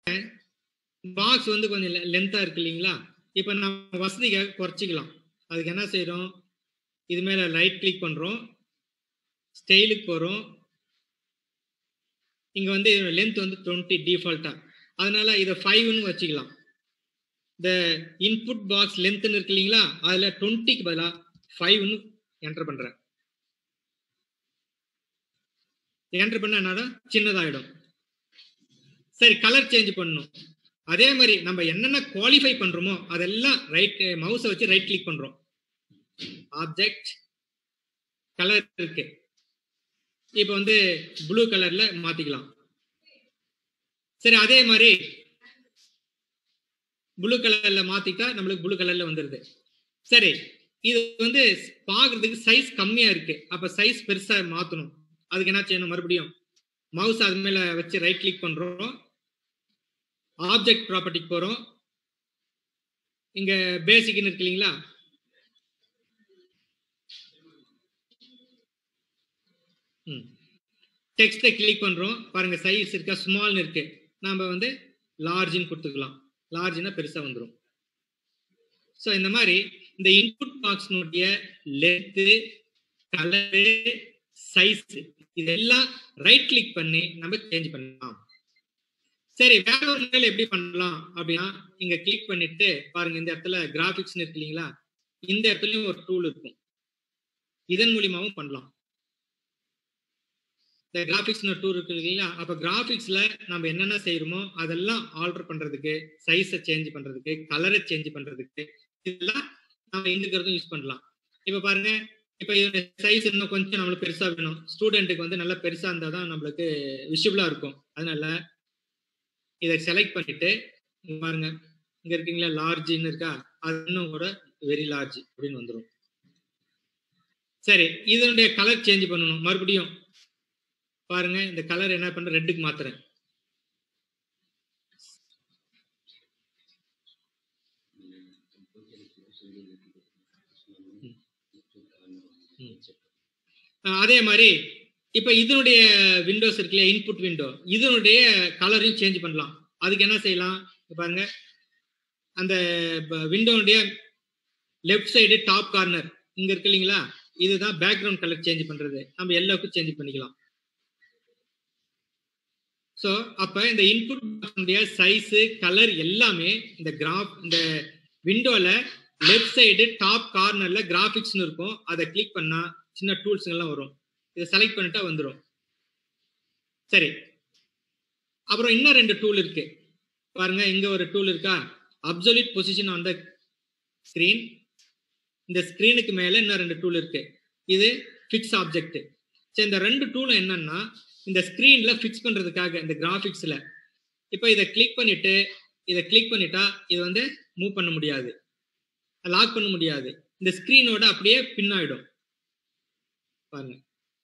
Box வந்து கொஞ்சம் லென்த்தா இருக்கு இல்லைங்களா இப்போ நம்ம வசதிக்காக குறைச்சிக்கலாம் அதுக்கு என்ன செய்றோம் இது மேல ரைட் கிளிக் பண்றோம் ஸ்டைலுக்கு போறோம் இங்க வந்து லென்த் வந்து டுவெண்ட்டி டிஃபால்ட்டா அதனால இதை ஃபைவ்னு வச்சுக்கலாம் இந்த இன்புட் பாக்ஸ் லென்த்னு இருக்கு இல்லைங்களா அதுல டுவெண்ட்டிக்கு பதிலாக ஃபைவ்னு என்டர் பண்றேன் என்டர் பண்ண என்னடா சின்னதாயிடும் சரி கலர் சேஞ்ச் பண்ணணும் அதே மாதிரி நம்ம என்னென்ன குவாலிஃபை பண்றோமோ அதெல்லாம் ரைட் மவுஸை வச்சு ரைட் கிளிக் பண்றோம் ஆப்ஜெக்ட் கலர் இருக்கு இப்போ வந்து ப்ளூ கலர்ல மாத்திக்கலாம் சரி அதே மாதிரி ப்ளூ கலர்ல மாத்திட்டா நம்மளுக்கு ப்ளூ கலர்ல வந்துருது சரி இது வந்து பார்க்கிறதுக்கு சைஸ் கம்மியா இருக்கு அப்ப சைஸ் பெருசா மாத்தணும் அதுக்கு என்ன செய்யணும் மறுபடியும் மவுஸ் அது மேல வச்சு ரைட் கிளிக் பண்றோம் ஆப்ஜெக்ட் ப்ராப்பர்ட்டிக்கு போறோம் இங்க பேசிக்னு இருக்கு இல்லைங்களா டெக்ஸ்ட்டை கிளிக் பண்றோம் பாருங்க சைஸ் இருக்கா ஸ்மால்னு இருக்கு நாம வந்து லார்ஜ்னு கொடுத்துக்கலாம் லார்ஜ்னா பெருசா வந்துடும் ஸோ இந்த மாதிரி இந்த இன்புட் பாக்ஸ்னுடைய லென்த்து கலரு சைஸ் இதெல்லாம் ரைட் கிளிக் பண்ணி நம்ம சேஞ்ச் பண்ணலாம் சரி வேற ஒரு நிலையில எப்படி பண்ணலாம் அப்படின்னா இங்க கிளிக் பண்ணிட்டு பாருங்க இந்த இடத்துல கிராபிக்ஸ் இருக்கு இல்லைங்களா இந்த இடத்துலயும் ஒரு டூல் இருக்கும் இதன் மூலியமாவும் பண்ணலாம் இந்த கிராபிக்ஸ் டூல் இருக்கு இல்லைங்களா அப்ப கிராபிக்ஸ்ல நம்ம என்னென்ன செய்யறோமோ அதெல்லாம் ஆல்டர் பண்றதுக்கு சைஸை சேஞ்ச் பண்றதுக்கு கலரை சேஞ்ச் பண்றதுக்கு இதெல்லாம் நம்ம எங்க இருக்கிறதும் யூஸ் பண்ணலாம் இப்ப பாருங்க இப்ப இதோட சைஸ் இன்னும் கொஞ்சம் நம்மளுக்கு பெருசா வேணும் ஸ்டூடெண்ட்டுக்கு வந்து நல்லா பெருசா இருந்தா தான் நம்மளுக்கு விஷுவலா இருக்கும் அதனால இதை செலக்ட் பண்ணிட்டு இங்க பாருங்க இங்க இருக்கீங்களா லார்ஜ்னு இருக்கா அது இன்னும் கூட வெரி லார்ஜ் அப்படின்னு வந்துடும் சரி இதனுடைய கலர் சேஞ்ச் பண்ணணும் மறுபடியும் பாருங்க இந்த கலர் என்ன பண்ற ரெட்டுக்கு மாத்துறேன் அதே மாதிரி இப்ப இதனுடைய விண்டோஸ் இருக்கு இல்லையா இன்புட் விண்டோ இதனுடைய கலரையும் சேஞ்ச் பண்ணலாம் அதுக்கு என்ன செய்யலாம் பாருங்க அந்த விண்டோனுடைய லெஃப்ட் சைடு டாப் கார்னர் இங்க இருக்கு இல்லைங்களா இதுதான் பேக்ரவுண்ட் கலர் சேஞ்ச் பண்றது நம்ம எல்லாருக்கும் சேஞ்ச் பண்ணிக்கலாம் ஸோ அப்ப இந்த இன்புட் சைஸ் கலர் எல்லாமே இந்த கிராஃப் இந்த விண்டோல லெஃப்ட் சைடு டாப் கார்னர்ல கிராஃபிக்ஸ்னு இருக்கும் அதை கிளிக் பண்ணா சின்ன டூல்ஸ் எல்லாம் வரும் இதை செலக்ட் பண்ணிட்டா வந்துடும் சரி அப்புறம் இன்னும் ரெண்டு டூல் இருக்கு பாருங்க இங்க ஒரு டூல் இருக்கா absolute position on the screen இந்த ஸ்கிரீனுக்கு மேல இன்னும் ரெண்டு டூல் இருக்கு இது ஃபிக்ஸ் ஆப்ஜெக்ட் சரி இந்த ரெண்டு டூலும் என்னன்னா இந்த ஸ்கிரீன்ல ஃபிக்ஸ் பண்றதுக்காக இந்த கிராஃபிக்ஸ்ல இப்போ இதை கிளிக் பண்ணிட்டு இதை கிளிக் பண்ணிட்டா இது வந்து மூவ் பண்ண முடியாது லாக் பண்ண முடியாது இந்த ஸ்கிரீனோட அப்படியே பின்னாயிடும் பாருங்க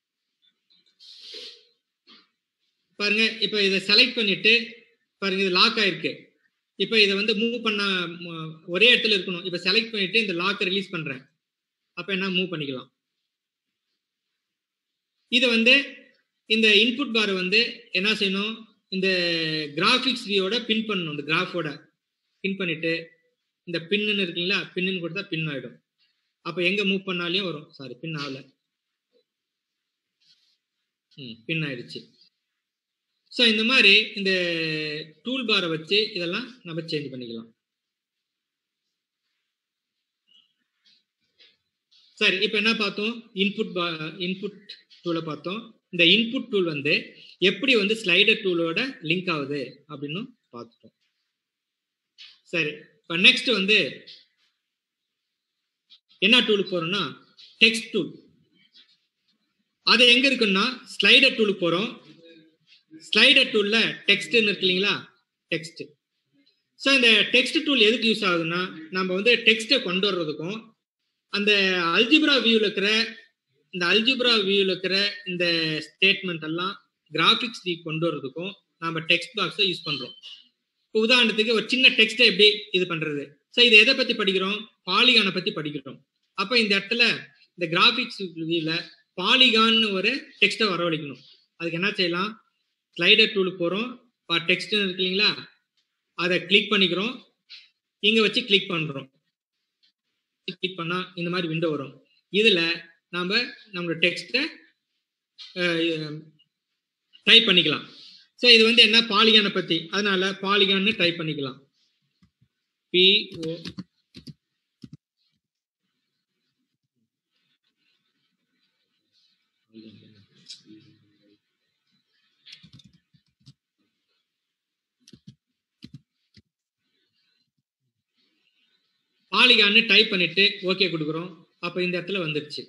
பாருங்க இப்போ இதை செலக்ட் பண்ணிட்டு பாருங்க இது லாக் ஆயிருக்கு இப்போ இதை வந்து மூவ் பண்ண ஒரே இடத்துல இருக்கணும் இப்போ செலக்ட் பண்ணிட்டு இந்த லாக்கை ரிலீஸ் பண்றேன் அப்போ என்ன மூவ் பண்ணிக்கலாம் இதை வந்து இந்த இன்புட் பார் வந்து என்ன செய்யணும் இந்த கிராஃபிக்ஸ் வியோட பின் பண்ணணும் இந்த கிராஃபோட பின் பண்ணிட்டு இந்த பின்னு இருக்குங்களா பின்னு கொடுத்தா பின் ஆயிடும் அப்போ எங்க மூவ் பண்ணாலையும் வரும் சாரி பின் ஆகல ம் பின் ஆயிடுச்சு ஸோ இந்த மாதிரி இந்த டூல் பாரை வச்சு இதெல்லாம் நம்ம சேஞ்ச் பண்ணிக்கலாம் சரி இப்போ என்ன பார்த்தோம் இன்புட் பா இன்புட் டூலை பார்த்தோம் இந்த இன்புட் டூல் வந்து எப்படி வந்து ஸ்லைடர் டூலோட லிங்க் ஆகுது அப்படின்னு பார்த்துட்டோம் சரி இப்போ நெக்ஸ்ட் வந்து என்ன டூலுக்கு போறோம்னா டெக்ஸ்ட் டூல் அது எங்க இருக்குன்னா ஸ்லைடர் டூலுக்கு போறோம் ஸ்லைடர் டூல்ல டெக்ஸ்ட்னு இருக்கு இல்லைங்களா டெக்ஸ்ட் ஸோ இந்த டெக்ஸ்ட் டூல் எதுக்கு யூஸ் ஆகுதுன்னா நம்ம வந்து டெக்ஸ்ட்டை கொண்டு வர்றதுக்கும் அந்த அல்ஜிப்ரா வியூவில் இருக்கிற இந்த அல்ஜிப்ரா வியூவில் இருக்கிற இந்த ஸ்டேட்மெண்ட் எல்லாம் கிராஃபிக்ஸ் வியூ கொண்டு வர்றதுக்கும் நம்ம டெக்ஸ்ட் பாக்ஸை யூஸ் பண்ணுறோம் இப்போ உதாரணத்துக்கு ஒரு சின்ன டெக்ஸ்ட்டை எப்படி இது பண்ணுறது ஸோ இது எதை பற்றி படிக்கிறோம் பாலிகானை பற்றி படிக்கிறோம் அப்போ இந்த இடத்துல இந்த கிராஃபிக்ஸ் வியூவில் பாலிகான்னு ஒரு டெக்ஸ்ட்டை வரவழைக்கணும் அதுக்கு என்ன செய்யலாம் ஸ்லைடர் டூலுக்கு போகிறோம் டெக்ஸ்ட்னு இருக்கு இல்லைங்களா அதை கிளிக் பண்ணிக்கிறோம் இங்க வச்சு கிளிக் பண்றோம் கிளிக் பண்ணா இந்த மாதிரி விண்டோ வரும் இதுல நாம நம்மளோட டெக்ஸ்ட்டை டைப் பண்ணிக்கலாம் ஸோ இது வந்து என்ன பாலிகானை பத்தி அதனால பாலிகான்னு டைப் பண்ணிக்கலாம் பிஓ பாலிகான்னு டைப் பண்ணிட்டு ஓகே கொடுக்குறோம் அப்போ இந்த இடத்துல வந்துருச்சு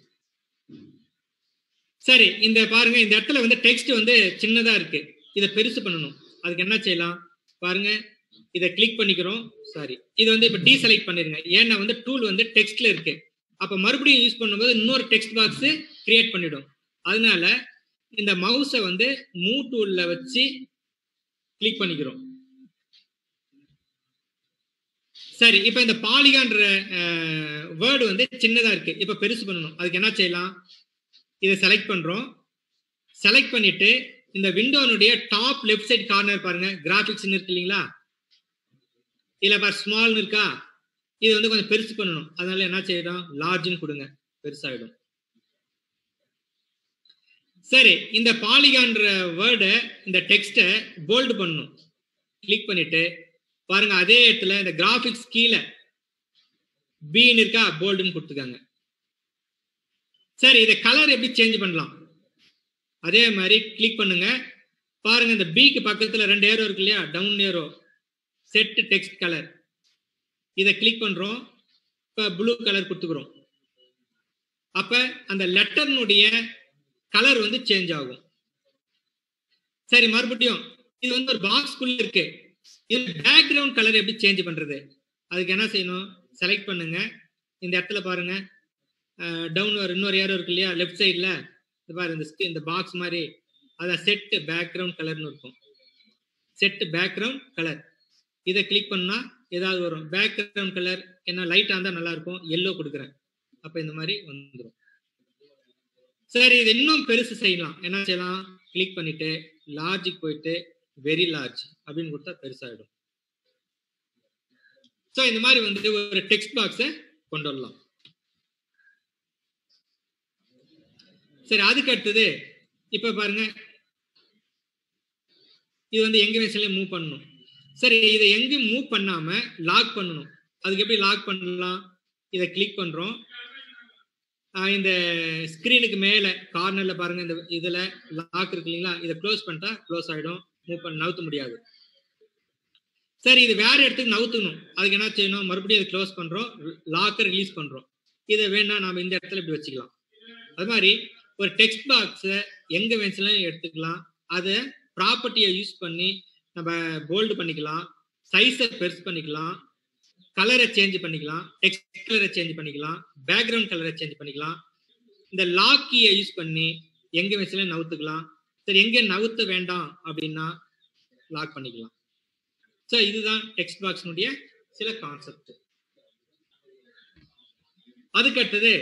சரி இந்த பாருங்க இந்த இடத்துல வந்து டெக்ஸ்ட் வந்து சின்னதா இருக்கு இதை பெருசு பண்ணணும் அதுக்கு என்ன செய்யலாம் பாருங்க இதை கிளிக் பண்ணிக்கிறோம் சாரி இது வந்து இப்போ டீசெலக்ட் பண்ணிருங்க ஏன்னா வந்து டூல் வந்து டெக்ஸ்ட்ல இருக்கு அப்போ மறுபடியும் யூஸ் பண்ணும்போது இன்னொரு டெக்ஸ்ட் பாக்ஸ் கிரியேட் பண்ணிடும் அதனால இந்த மவுஸை வந்து மூ டூல்ல வச்சு கிளிக் பண்ணிக்கிறோம் சரி இப்போ இந்த பாலிகான்ற வேர்டு வந்து சின்னதா இருக்கு இப்போ பெருசு பண்ணணும் அதுக்கு என்ன செய்யலாம் இதை செலக்ட் பண்றோம் செலக்ட் பண்ணிட்டு இந்த விண்டோனுடைய டாப் லெஃப்ட் சைட் கார்னர் பாருங்க கிராபிக்ஸ் இருக்கு இல்லைங்களா இல்ல பார் ஸ்மால்னு இருக்கா இது வந்து கொஞ்சம் பெருசு பண்ணணும் அதனால என்ன செய்யணும் லார்ஜ்னு கொடுங்க பெருசாயிடும் சரி இந்த பாலிகான்ற வேர்டை இந்த டெக்ஸ்ட்டை போல்டு பண்ணணும் கிளிக் பண்ணிட்டு பாருங்க அதே இடத்துல இந்த கிராபிக்ஸ் கீழே பீன் இருக்கா போல்டுன்னு கொடுத்துருக்காங்க சரி இதை கலர் எப்படி சேஞ்ச் பண்ணலாம் அதே மாதிரி கிளிக் பண்ணுங்க பாருங்க இந்த பிக்கு பக்கத்துல ரெண்டு ஏரோ இருக்கு இல்லையா down arrow set text colour இதை கிளிக் பண்றோம் இப்போ ப்ளூ கலர் கொடுத்துக்கிறோம் அப்ப அந்த லெட்டர்னுடைய கலர் வந்து சேஞ்ச் ஆகும் சரி மறுபடியும் இது வந்து ஒரு பாக்ஸ்குள்ள இருக்கு இது பேக்ரவுண்ட் கலர் எப்படி சேஞ்ச் பண்றது அதுக்கு என்ன செய்யணும் செலக்ட் பண்ணுங்க இந்த இடத்துல பாருங்க டவுன் ஒரு இன்னொரு ஏரோ இருக்கு இல்லையா லெஃப்ட் சைடில் இது பாரு இந்த இந்த பாக்ஸ் மாதிரி அதான் செட்டு பேக்ரவுண்ட் கலர்னு இருக்கும் செட்டு பேக்ரவுண்ட் கலர் இதை கிளிக் பண்ணா ஏதாவது வரும் பேக்ரவுண்ட் கலர் என்ன லைட்டாக இருந்தால் நல்லா இருக்கும் எல்லோ கொடுக்குறேன் அப்போ இந்த மாதிரி வந்துடும் சரி இது இன்னும் பெருசு செய்யலாம் என்ன செய்யலாம் கிளிக் பண்ணிட்டு லார்ஜுக்கு போயிட்டு வெரி லார்ஜ் அப்படின்னு கொடுத்தா பெருசாயிடும் ஸோ இந்த மாதிரி வந்துட்டு ஒரு டெக்ஸ்ட் பாக்ஸை கொண்டு வரலாம் சரி அதுக்கு அடுத்தது இப்ப பாருங்க இது வந்து எங்க வேணாலும் மூவ் பண்ணணும் சரி இதை எங்கேயும் மூவ் பண்ணாம லாக் பண்ணணும் அதுக்கு எப்படி லாக் பண்ணலாம் இதை கிளிக் பண்றோம் இந்த ஸ்கிரீனுக்கு மேல கார்னர்ல பாருங்க இந்த இதுல லாக் இருக்கு இல்லைங்களா இதை க்ளோஸ் பண்ணிட்டா க்ளோஸ் ஆயிடும் மூவ் பண்ண நவுத்த முடியாது சரி இது வேற இடத்துக்கு நவுத்தணும் அதுக்கு என்ன செய்யணும் மறுபடியும் இதை க்ளோஸ் பண்றோம் லாக்கை ரிலீஸ் பண்றோம் இதை வேணா நாம இந்த இடத்துல இப்படி வச்சுக்கலாம் அது மாதிரி ஒரு டெக்ஸ்ட் பாக்ஸை எங்க வேணும்னாலும் எடுத்துக்கலாம் அதை ப்ராப்பர்ட்டியை யூஸ் பண்ணி நம்ம போல்டு பண்ணிக்கலாம் சைஸை பெருசு பண்ணிக்கலாம் கலரை சேஞ்ச் பண்ணிக்கலாம் டெக்ஸ்ட் கலரை சேஞ்ச் பண்ணிக்கலாம் பேக்ரவுண்ட் கலரை சேஞ்ச் பண்ணிக்கலாம் இந்த லாக்கியை யூஸ் பண்ணி எங்க வேணும்னாலும் நவுத்துக்கலாம் சரி எங்க நவுத்த வேண்டாம் அப்படின்னா லாக் பண்ணிக்கலாம் ஸோ இதுதான் டெக்ஸ்ட் பாக்ஸினுடைய சில கான்செப்ட் அதுக்கு அடுத்தது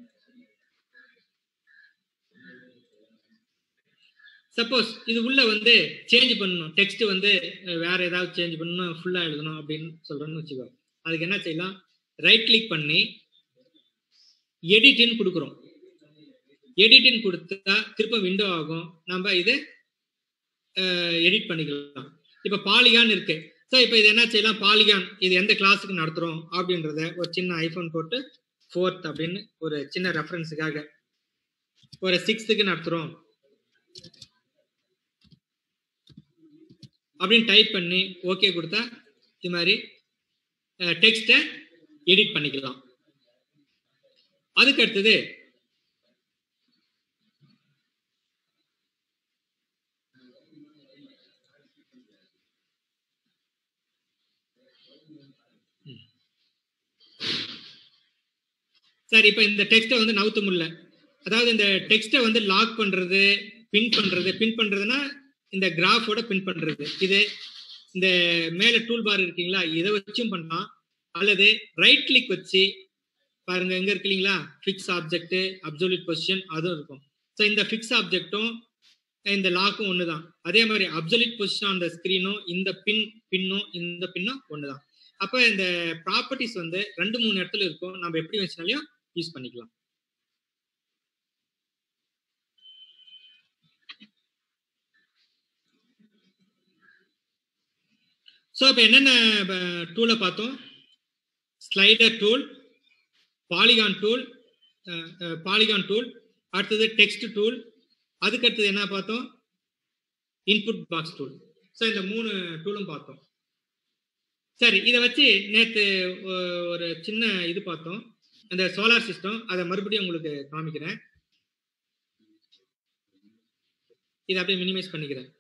சப்போஸ் இது உள்ள வந்து சேஞ்ச் பண்ணணும் டெக்ஸ்ட் வந்து வேற ஏதாவது சேஞ்ச் பண்ணணும் ஃபுல்லா எழுதணும் அப்படின்னு சொல்றோம்னு வச்சுக்கோ அதுக்கு என்ன செய்யலாம் ரைட் கிளிக் பண்ணி எடிட்டின்னு கொடுக்குறோம் எடிட்டின்னு கொடுத்தா திரும்ப விண்டோ ஆகும் நம்ம இதை எடிட் பண்ணிக்கலாம் இப்ப பாலிகான் இருக்கு ஸோ இப்போ இது என்ன செய்யலாம் பாலிகான் இது எந்த கிளாஸுக்கு நடத்துறோம் அப்படின்றத ஒரு சின்ன ஐஃபோன் போட்டு ஃபோர்த் அப்படின்னு ஒரு சின்ன ரெஃபரன்ஸுக்காக ஒரு சிக்ஸ்த்துக்கு நடத்துறோம் அப்படின்னு டைப் பண்ணி ஓகே கொடுத்தா இது மாதிரி டெக்ஸ்ட்டை எடிட் பண்ணிக்கலாம் அதுக்கு அடுத்தது சரி இப்போ இந்த டெக்ஸ்ட்டை வந்து நவுத்த முடியல அதாவது இந்த டெக்ஸ்ட்டை வந்து லாக் பண்றது பின் பண்றது பின் பண்றதுன்னா இந்த கிராஃபோட பின் பண்றது இது இந்த மேல டூல் பார் இருக்கீங்களா இதை வச்சும் பண்ணலாம் அல்லது ரைட் கிளிக் வச்சு பாருங்க எங்க இருக்கு இல்லைங்களா ஃபிக்ஸ் ஆப்ஜெக்ட் அப்சல்யூட் பொசிஷன் அதுவும் இருக்கும் ஸோ இந்த ஃபிக்ஸ் ஆப்ஜெக்டும் இந்த லாக்கும் ஒன்று தான் அதே மாதிரி அப்சல்யூட் பொசிஷன் அந்த ஸ்க்ரீனும் இந்த பின் பின்னும் இந்த பின்னும் ஒன்று தான் அப்போ இந்த ப்ராப்பர்ட்டிஸ் வந்து ரெண்டு மூணு இடத்துல இருக்கும் நம்ம எப்படி வச்சுனாலையும் யூஸ் பண்ணிக்கலாம் ஸோ இப்போ என்னென்ன டூலை பார்த்தோம் slider tool polygon tool polygon tool அடுத்தது டெக்ஸ்ட் டூல் அதுக்கு அடுத்தது என்ன பார்த்தோம் இன்புட் பாக்ஸ் டூல் ஸோ இந்த மூணு டூலும் பார்த்தோம் சரி இதை வச்சு நேற்று ஒரு சின்ன இது பார்த்தோம் அந்த சோலார் சிஸ்டம் அதை மறுபடியும் உங்களுக்கு காமிக்கிறேன் இதை அப்படியே மினிமைஸ் பண்ணிக்கிறேன்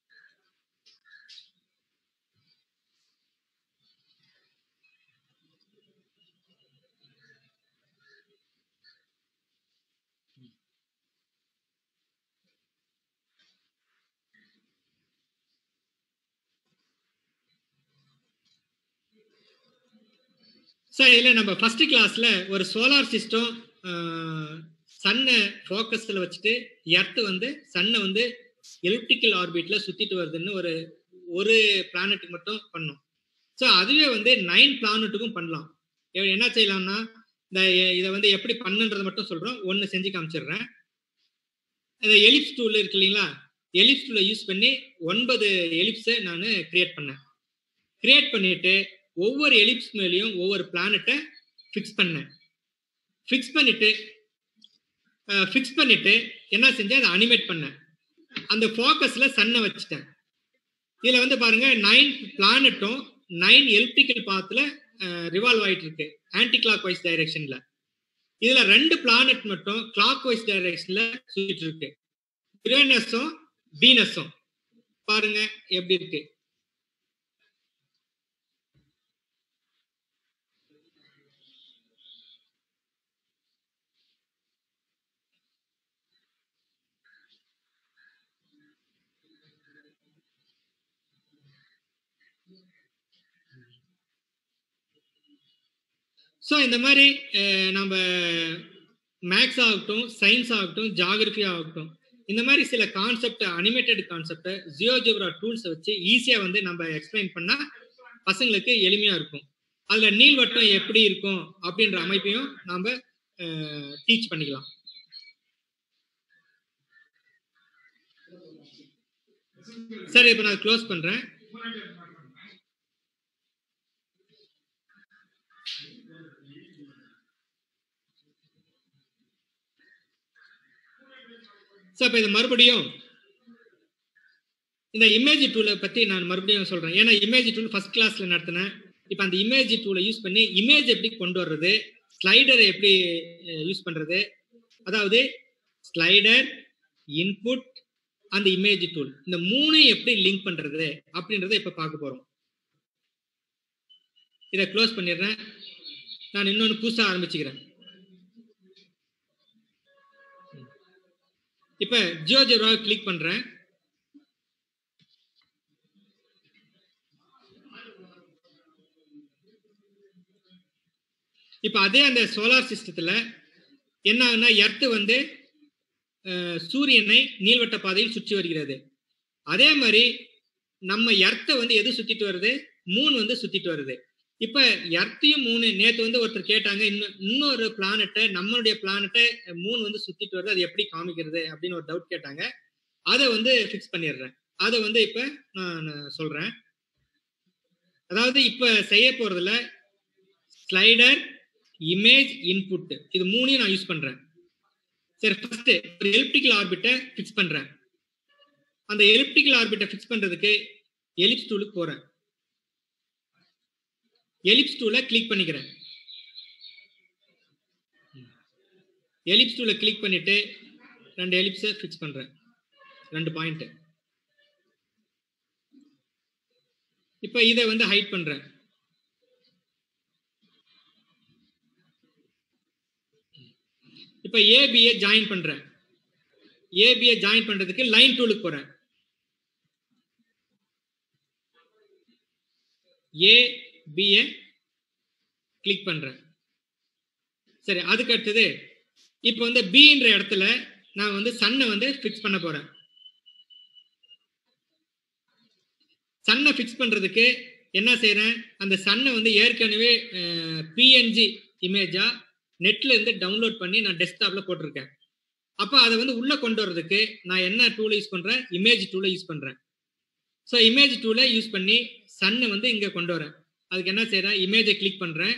சார் இதில் நம்ம ஃபர்ஸ்ட் கிளாஸ்ல ஒரு சோலார் சிஸ்டம் சன்னை ஃபோக்கஸில் வச்சுட்டு எர்த்து வந்து சன்னை வந்து எலிப்டிக்கல் ஆர்பிட்ல சுத்திட்டு வருதுன்னு ஒரு ஒரு பிளானட்டுக்கு மட்டும் பண்ணோம் ஸோ அதுவே வந்து நைன் பிளானட்டுக்கும் பண்ணலாம் என்ன செய்யலாம்னா இந்த இதை வந்து எப்படி பண்ணுன்றதை மட்டும் சொல்றோம் ஒன்று செஞ்சு காமிச்சிடுறேன் இந்த எலிப்ஸ் டூல் இருக்கு இல்லைங்களா எலிப்ஸ் டூலை யூஸ் பண்ணி ஒன்பது எலிப்ஸை நான் கிரியேட் பண்ணேன் கிரியேட் பண்ணிட்டு ஒவ்வொரு எலிப்ஸ் மேலேயும் ஒவ்வொரு பிளானட்டை ஃபிக்ஸ் பண்ணேன் ஃபிக்ஸ் பண்ணிட்டு ஃபிக்ஸ் பண்ணிட்டு என்ன செஞ்சேன் அதை அனிமேட் பண்ணேன் அந்த ஃபோக்கஸ்ல சன்னை வச்சுட்டேன் இதுல வந்து பாருங்க நைன் பிளானட்டும் நைன் எலக்ட்ரிக்கல் பாத்துல ரிவால்வ் ஆயிட்டு இருக்கு ஆன்டி கிளாக் வைஸ் டைரக்ஷன்ல இதுல ரெண்டு பிளானட் மட்டும் கிளாக் வைஸ் டைரக்ஷன்ல சுத்திட்டு இருக்கு யுரேனஸும் வீனஸும் பாருங்க எப்படி இருக்கு ஸோ இந்த மாதிரி நம்ம மேக்ஸ் ஆகட்டும் சயின்ஸ் ஆகட்டும் ஜாகிரபி ஆகட்டும் இந்த மாதிரி சில கான்செப்ட் அனிமேட்டட் கான்செப்டை ஜியோஜியோகிரா டூல்ஸை வச்சு ஈஸியாக வந்து நம்ம எக்ஸ்பிளைன் பண்ணால் பசங்களுக்கு எளிமையாக இருக்கும் அதில் நீள்வட்டம் எப்படி இருக்கும் அப்படின்ற அமைப்பையும் நாம் டீச் பண்ணிக்கலாம் சரி இப்போ நான் க்ளோஸ் பண்ணுறேன் ஸோ இப்போ இது மறுபடியும் இந்த இமேஜ் டூலை பற்றி நான் மறுபடியும் சொல்கிறேன் ஏன்னா இமேஜ் டூல் ஃபர்ஸ்ட் கிளாஸில் நடத்தினேன் இப்போ அந்த இமேஜ் டூலை யூஸ் பண்ணி இமேஜ் எப்படி கொண்டு வர்றது ஸ்லைடரை எப்படி யூஸ் பண்ணுறது அதாவது ஸ்லைடர் இன்புட் அந்த இமேஜ் டூல் இந்த மூணையும் எப்படி லிங்க் பண்ணுறது அப்படின்றத இப்போ பார்க்க போகிறோம் இதை க்ளோஸ் பண்ணிடுறேன் நான் இன்னொன்று புதுசாக ஆரம்பிச்சுக்கிறேன் இப்ப ஜியோ ஜெரோவை கிளிக் பண்றேன் இப்ப அதே அந்த சோலார் சிஸ்டத்துல என்ன ஆகுனா எர்த்து வந்து சூரியனை நீள்வட்ட பாதையில் சுற்றி வருகிறது அதே மாதிரி நம்ம எர்த்தை வந்து எது சுத்திட்டு வருது மூன் வந்து சுத்திட்டு வருது இப்ப எர்த்தையும் மூணு நேத்து வந்து ஒருத்தர் கேட்டாங்க இன்னும் இன்னொரு பிளானட்டை நம்மளுடைய பிளானட்டை மூணு வந்து சுத்திட்டு வருது அது எப்படி காமிக்கிறது அப்படின்னு ஒரு டவுட் கேட்டாங்க அதை வந்து ஃபிக்ஸ் பண்ணிடுறேன் அதை வந்து இப்ப நான் சொல்றேன் அதாவது இப்ப செய்ய போறதுல ஸ்லைடர் இமேஜ் இன்புட் இது மூணையும் நான் யூஸ் பண்றேன் சரி ஃபர்ஸ்ட் ஒரு எலிப்டிக்கல் ஆர்பிட்டை ஃபிக்ஸ் பண்றேன் அந்த எலிப்டிக்கல் ஆர்பிட்டை ஃபிக்ஸ் பண்றதுக்கு எலிப்ஸ் டூலுக்கு போறேன் எலிப்ஸ் டூல கிளிக் பண்ணிக்கிறேன் எலிப்ஸ் டூல கிளிக் பண்ணிட்டு ரெண்டு எலிப்ஸை ஃபிக்ஸ் பண்றேன் ரெண்டு பாயிண்ட் இப்போ இதை வந்து ஹைட் பண்றேன் இப்போ ஏபியை ஜாயின் பண்றேன் ஏபியை ஜாயின் பண்றதுக்கு லைன் டூலுக்கு போறேன் ஏ பிஏ கிளிக் பண்றேன் சரி அதுக்கு அடுத்தது இப்போ வந்து பின்ற இடத்துல நான் வந்து சன்னை வந்து ஃபிக்ஸ் பண்ண போறேன் சன்னை ஃபிக்ஸ் பண்றதுக்கு என்ன செய்றேன் அந்த சன்னை வந்து ஏற்கனவே பிஎன்ஜி இமேஜா நெட்ல இருந்து டவுன்லோட் பண்ணி நான் டெஸ்க்டாப்ல போட்டிருக்கேன் அப்போ அதை வந்து உள்ள கொண்டு வர்றதுக்கு நான் என்ன டூலை யூஸ் பண்றேன் இமேஜ் டூலை யூஸ் பண்றேன் ஸோ இமேஜ் டூலை யூஸ் பண்ணி சன்னை வந்து இங்க கொண்டு வரேன் அதுக்கு என்ன செய்றேன் இமேஜை கிளிக் பண்றேன்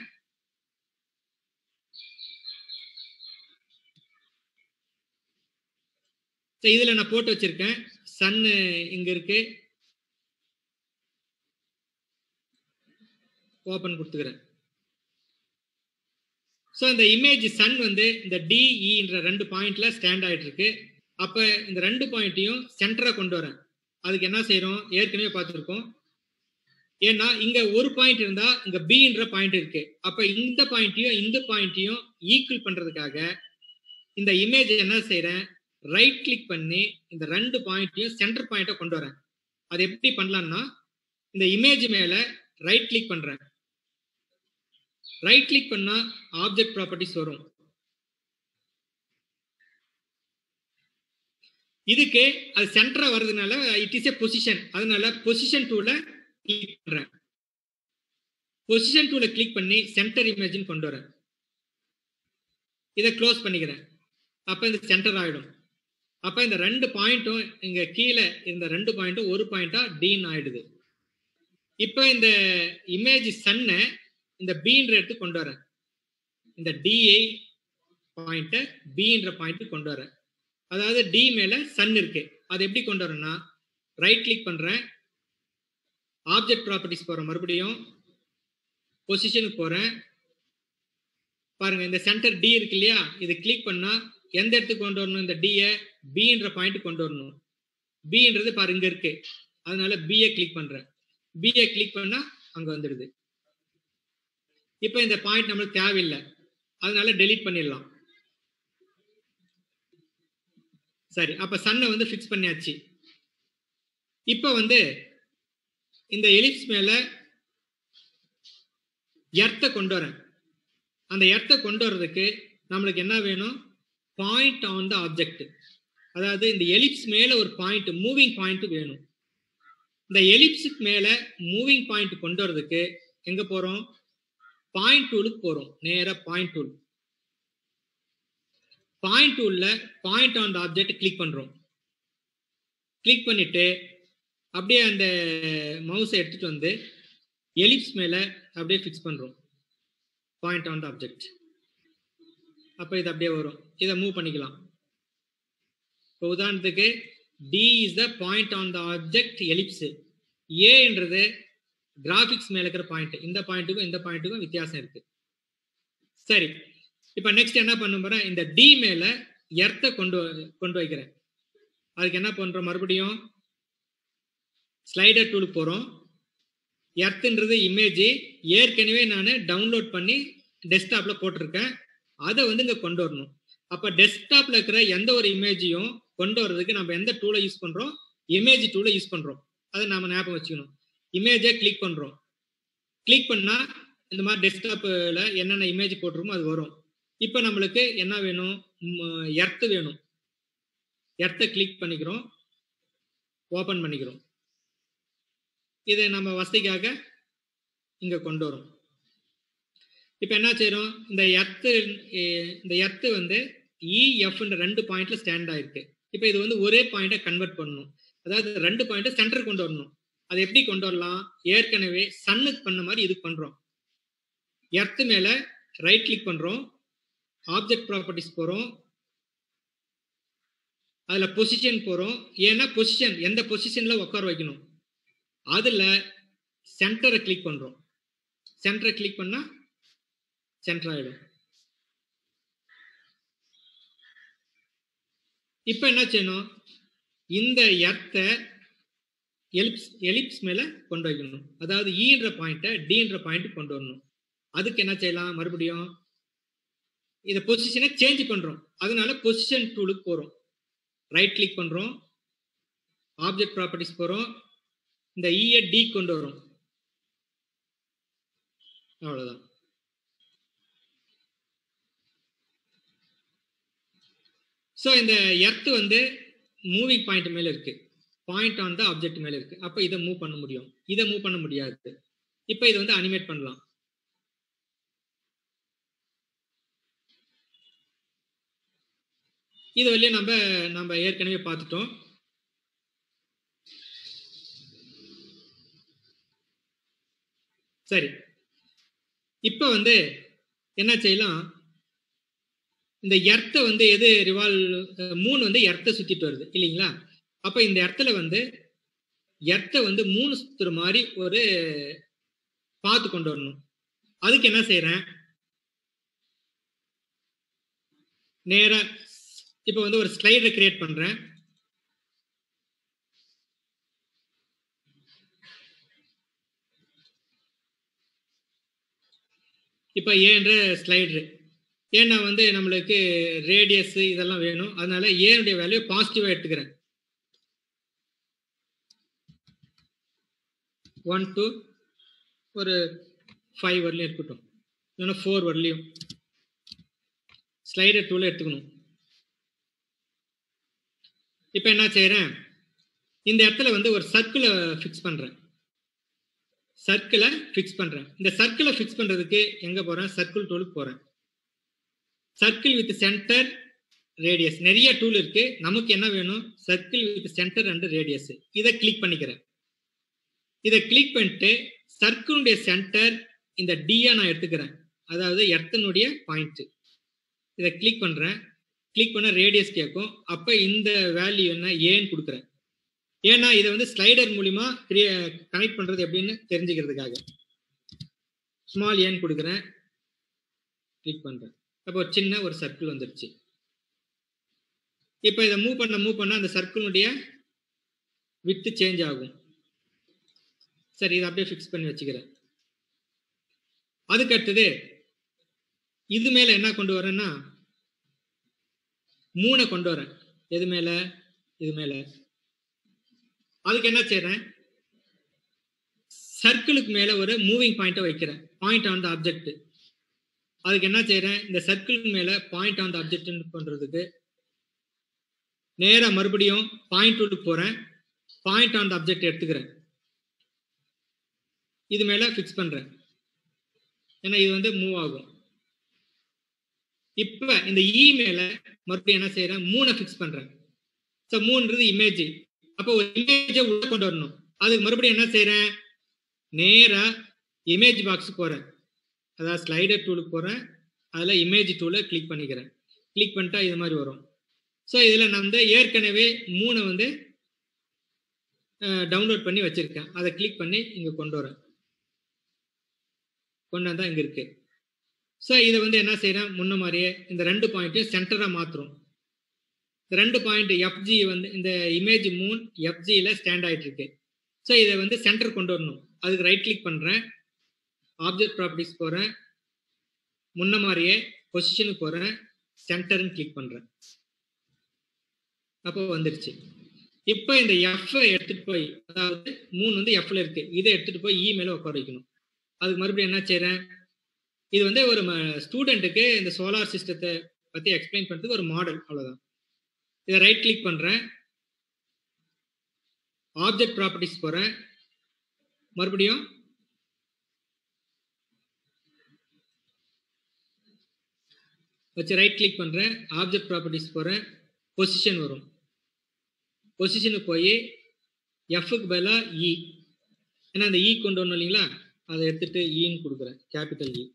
ஸோ இதுல நான் போட்டு வச்சிருக்கேன் சன்னு இங்க இருக்கு ஓபன் கொடுத்துக்கிறேன் ஸோ இந்த இமேஜ் சன் வந்து இந்த டிஇன்ற ரெண்டு பாயிண்ட்ல ஸ்டாண்ட் ஆயிட்டு இருக்கு அப்ப இந்த ரெண்டு பாயிண்ட்டையும் சென்டரா கொண்டு வரேன் அதுக்கு என்ன செய்யறோம் ஏற்கனவே பார்த்துருக்கோம் ஏன்னா இங்க ஒரு பாயிண்ட் இருந்தா இங்க பின்ற பாயிண்ட் இருக்கு அப்ப இந்த பாயிண்ட்டையும் இந்த பாயிண்ட்டையும் ஈக்குவல் பண்றதுக்காக இந்த இமேஜ் என்ன செய்யறேன் ரைட் கிளிக் பண்ணி இந்த ரெண்டு பாயிண்ட்டையும் சென்டர் பாயிண்ட்டை கொண்டு வரேன் அது எப்படி பண்ணலாம்னா இந்த இமேஜ் மேல ரைட் கிளிக் பண்றேன் ரைட் கிளிக் பண்ணா ஆப்ஜெக்ட் ப்ராப்பர்ட்டிஸ் வரும் இதுக்கு அது சென்டரா வர்றதுனால இட் இஸ் ஏ பொசிஷன் அதனால பொசிஷன் டூல கிளிக் பண்றேன் பொசிஷன் டூல கிளிக் பண்ணி சென்டர் இமேஜின் கொண்டு வரேன் இதை க்ளோஸ் பண்ணிக்கிறேன் அப்ப இந்த சென்டர் ஆயிடும் அப்ப இந்த ரெண்டு பாயிண்ட்டும் இங்க கீழே இந்த ரெண்டு பாயிண்ட்டும் ஒரு பாயிண்டா டீன் ஆயிடுது இப்ப இந்த இமேஜ் சன்னை இந்த பீன்ற எடுத்து கொண்டு வரேன் இந்த டிஐ பாயிண்ட்டை பின்ற பாயிண்ட் கொண்டு வரேன் அதாவது டி மேல சன் இருக்கு அது எப்படி கொண்டு வரேன்னா ரைட் கிளிக் பண்றேன் ஆப்ஜெக்ட் ப்ராப்பர்ட்டிஸ் போறேன் மறுபடியும் பொசிஷனுக்கு போறேன் பாருங்க இந்த சென்டர் டி இருக்கு இல்லையா இது கிளிக் பண்ணா எந்த இடத்துக்கு கொண்டு வரணும் இந்த டியை பின்ற பாயிண்ட் கொண்டு வரணும் பின்றது பாரு இங்க இருக்கு அதனால பியை கிளிக் பண்றேன் பியை கிளிக் பண்ணா அங்க வந்துடுது இப்போ இந்த பாயிண்ட் நம்மளுக்கு தேவையில்லை அதனால டெலீட் பண்ணிடலாம் சரி அப்ப சன்னை வந்து ஃபிக்ஸ் பண்ணியாச்சு இப்போ வந்து இந்த எலிப்ஸ் மேல எர்த்தை கொண்டு வரேன் அந்த எர்த்தை கொண்டு வர்றதுக்கு நம்மளுக்கு என்ன வேணும் பாயிண்ட் ஆன் த ஆப்ஜெக்ட் அதாவது இந்த எலிப்ஸ் மேல ஒரு பாயிண்ட் மூவிங் பாயிண்ட் வேணும் இந்த எலிப்ஸுக்கு மேல மூவிங் பாயிண்ட் கொண்டு வரதுக்கு எங்க போறோம் பாயிண்ட் டூலுக்கு போறோம் நேரா பாயிண்ட் டூல் பாயிண்ட் டூல்ல point on the object click பண்றோம் கிளிக் பண்ணிட்டு அப்படியே அந்த மவுஸை எடுத்துட்டு வந்து எலிப்ஸ் மேல அப்படியே ஃபிக்ஸ் பண்றோம் பாயிண்ட் ஆன் த ஆப்ஜெக்ட் அப்போ இது அப்படியே வரும் இதை மூவ் பண்ணிக்கலாம் இப்போ உதாரணத்துக்கு D is the point on the object ellipse ஏன்றது கிராஃபிக்ஸ் மேல இருக்கிற பாயிண்ட் இந்த பாயிண்ட்டுக்கும் இந்த பாயிண்ட்டுக்கும் வித்தியாசம் இருக்கு சரி இப்போ நெக்ஸ்ட் என்ன பண்ண போறேன் இந்த டி மேல எர்த்தை கொண்டு கொண்டு வைக்கிறேன் அதுக்கு என்ன பண்றோம் மறுபடியும் ஸ்லைடர் டூலுக்கு போறோம் எர்த்துன்றது இமேஜ் ஏற்கனவே நான் டவுன்லோட் பண்ணி டெஸ்க்டாப்ல போட்டிருக்கேன் அதை வந்து இங்க கொண்டு வரணும் அப்ப டெஸ்க்டாப்ல இருக்கிற எந்த ஒரு இமேஜையும் கொண்டு வர்றதுக்கு நம்ம எந்த டூலை யூஸ் பண்றோம் இமேஜ் டூலை யூஸ் பண்றோம் அதை நாம ஞாபகம் வச்சுக்கணும் இமேஜை கிளிக் பண்றோம் கிளிக் பண்ணா இந்த மாதிரி டெஸ்க்டாப்ல என்னென்ன இமேஜ் போட்டிருமோ அது வரும் இப்போ நம்மளுக்கு என்ன வேணும் எர்த்து வேணும் எர்த்தை கிளிக் பண்ணிக்கிறோம் ஓபன் பண்ணிக்கிறோம் இதை நம்ம வசதிக்காக இங்க கொண்டு வரோம் இப்போ என்ன செய்யறோம் இந்த எர்த்து இந்த எர்த்து வந்து இஎஃப்ன்ற ரெண்டு பாயிண்ட்ல ஸ்டாண்ட் ஆயிருக்கு இப்போ இது வந்து ஒரே பாயிண்ட்டை கன்வெர்ட் பண்ணணும் அதாவது ரெண்டு பாயிண்ட்டை சென்டர் கொண்டு வரணும் அது எப்படி கொண்டு வரலாம் ஏற்கனவே சன்னுக்கு பண்ண மாதிரி இது பண்றோம் எர்த்து மேல ரைட் கிளிக் பண்றோம் ஆப்ஜெக்ட் ப்ராப்பர்ட்டிஸ் போறோம் அதுல பொசிஷன் போறோம் ஏன்னா பொசிஷன் எந்த பொசிஷன்ல உட்கார வைக்கணும் அதுல சென்டரை கிளிக் பண்றோம் சென்டரை கிளிக் பண்ணா சென்டர் ஆயிடும் இப்ப என்ன செய்யணும் இந்த எர்த்தை எலிப்ஸ் எலிப்ஸ் மேல கொண்டு வைக்கணும் அதாவது ஈன்ற பாயிண்ட்டை டின்ற பாயிண்ட் கொண்டு வரணும் அதுக்கு என்ன செய்யலாம் மறுபடியும் இதை பொசிஷனை சேஞ்ச் பண்றோம் அதனால பொசிஷன் டூலுக்கு போறோம் ரைட் கிளிக் பண்றோம் ஆப்ஜெக்ட் ப்ராப்பர்ட்டிஸ் போறோம் இந்த இஏ டி கொண்டு வரும் அவ்வளவுதான் ஸோ இந்த எர்த் வந்து மூவிங் பாயிண்ட் மேல இருக்கு பாயிண்ட் ஆன் த ஆப்ஜெக்ட் மேல இருக்கு அப்போ இதை மூவ் பண்ண முடியும் இதை மூவ் பண்ண முடியாது இப்போ இதை வந்து அனிமேட் பண்ணலாம் இது வழியா நம்ம நம்ம ஏற்கனவே பார்த்துட்டோம் சரி இப்போ வந்து என்ன செய்யலாம் இந்த எர்த்தை வந்து எது ரிவால் மூணு வந்து எர்த்தை சுத்திட்டு வருது இல்லைங்களா அப்ப இந்த இடத்துல வந்து எர்த்தை வந்து மூணு சுத்துற மாதிரி ஒரு பார்த்து கொண்டு வரணும் அதுக்கு என்ன செய்யறேன் நேரா இப்போ வந்து ஒரு ஸ்லைடை கிரியேட் பண்றேன் இப்போ ஏன்ற ஸ்லைடரு ஏன்னா வந்து நம்மளுக்கு ரேடியஸ் இதெல்லாம் வேணும் அதனால ஏனுடைய வேல்யூ பாசிட்டிவா எடுத்துக்கிறேன் ஒன் டூ ஒரு ஃபைவ் வரலையும் இருக்கட்டும் இல்லைன்னா ஃபோர் வரலையும் ஸ்லைடர் டூல எடுத்துக்கணும் இப்போ என்ன செய்யறேன் இந்த இடத்துல வந்து ஒரு சர்க்கிளை ஃபிக்ஸ் பண்றேன் சர்க்கிளை ஃபிக்ஸ் பண்றேன் இந்த சர்க்கிளை ஃபிக்ஸ் பண்றதுக்கு எங்க போறேன் சர்க்கிள் டூலுக்கு போறேன் சர்க்கிள் வித் சென்டர் ரேடியஸ் நிறைய டூல் இருக்கு நமக்கு என்ன வேணும் circle with centre and radius இதை கிளிக் பண்ணிக்கிறேன் இதை கிளிக் பண்ணிட்டு சர்க்கிளுடைய சென்டர் இந்த டியா நான் எடுத்துக்கிறேன் அதாவது எர்த்தனுடைய பாயிண்ட் இதை கிளிக் பண்றேன் கிளிக் பண்ண ரேடியஸ் கேட்கும் அப்ப இந்த வேல்யூ என்ன ஏன்னு கொடுக்குறேன் ஏன்னா இதை வந்து ஸ்லைடர் மூலிமா கிரியே கனெக்ட் பண்றது எப்படின்னு தெரிஞ்சுக்கிறதுக்காக ஸ்மால் ஏன்னு கொடுக்குறேன் கிளிக் பண்றேன் அப்போ ஒரு சின்ன ஒரு சர்க்கிள் வந்துருச்சு இப்போ இதை மூவ் பண்ண மூவ் பண்ண அந்த சர்க்கிளுடைய வித்து சேஞ்ச் ஆகும் சரி இதை அப்படியே ஃபிக்ஸ் பண்ணி வச்சுக்கிறேன் அதுக்கு அடுத்தது இது மேல என்ன கொண்டு வரேன்னா மூணை கொண்டு வரேன் எது மேல இது மேல அதுக்கு என்ன செய்யறேன் சர்க்கிளுக்கு மேல ஒரு மூவிங் பாயிண்ட்டை வைக்கிறேன் பாயிண்ட் ஆன் த ஆப்ஜெக்ட் அதுக்கு என்ன செய்யறேன் இந்த சர்க்கிள் மேல பாயிண்ட் ஆன் த ஆப்ஜெக்ட் பண்றதுக்கு நேரா மறுபடியும் பாயிண்ட் டூலுக்கு போறேன் பாயிண்ட் ஆன் த ஆப்ஜெக்ட் எடுத்துக்கிறேன் இது மேல ஃபிக்ஸ் பண்றேன் ஏன்னா இது வந்து மூவ் ஆகும் இப்ப இந்த இ மேல மறுபடியும் என்ன செய்யறேன் மூணை ஃபிக்ஸ் பண்றேன் ஸோ மூணுன்றது இமேஜ் அப்போ ஒரு இமேஜை உள்ள கொண்டு வரணும் அதுக்கு மறுபடியும் என்ன செய்யறேன் நேரா இமேஜ் பாக்ஸ் போறேன் அதாவது ஸ்லைடர் டூலுக்கு போறேன் அதில் இமேஜ் டூலை கிளிக் பண்ணிக்கிறேன் கிளிக் பண்ணிட்டா இது மாதிரி வரும் ஸோ இதில் நான் வந்து ஏற்கனவே மூணை வந்து டவுன்லோட் பண்ணி வச்சிருக்கேன் அதை கிளிக் பண்ணி இங்கே கொண்டு வரேன் கொண்டு வந்தால் இங்கே இருக்கு ஸோ இதை வந்து என்ன செய்யறேன் முன்ன மாதிரியே இந்த ரெண்டு பாயிண்ட்டையும் சென்டராக மாற்றுறோம் இந்த ரெண்டு பாயிண்ட் எஃப்ஜி வந்து இந்த இமேஜ் மூன் எஃப்ஜியில் ஸ்டாண்ட் ஆகிட்டு இருக்கு ஸோ இதை வந்து சென்டர் கொண்டு வரணும் அதுக்கு ரைட் கிளிக் பண்ணுறேன் ஆப்ஜெக்ட் ப்ராப்பர்ட்டிஸ் போகிறேன் முன்ன மாதிரியே பொசிஷனுக்கு போகிறேன் சென்டர்னு கிளிக் பண்ணுறேன் அப்போ வந்துருச்சு இப்போ இந்த எஃப் எடுத்துட்டு போய் அதாவது மூணு வந்து எஃப்ல இருக்கு இதை எடுத்துட்டு போய் இ மேல உட்கார வைக்கணும் அதுக்கு மறுபடியும் என்ன செய்யறேன் இது வந்து ஒரு ஸ்டூடெண்ட்டுக்கு இந்த சோலார் சிஸ்டத்தை பத்தி எக்ஸ்பிளைன் பண்றதுக்கு ஒரு மாடல் அவ்வளவுதான் இதை ரைட் கிளிக் பண்றேன் ஆப்ஜெக்ட் ப்ராப்பர்ட்டிஸ் போறேன் மறுபடியும் வச்சு ரைட் கிளிக் பண்றேன் ஆப்ஜெக்ட் ப்ராப்பர்ட்டிஸ் போறேன் பொசிஷன் வரும் பொசிஷனுக்கு போய் எஃப்க்கு பதிலாக இ ஏன்னா அந்த இ கொண்டு வரணும் இல்லைங்களா அதை எடுத்துட்டு இன்னு கொடுக்குறேன் கேபிட்டல் இ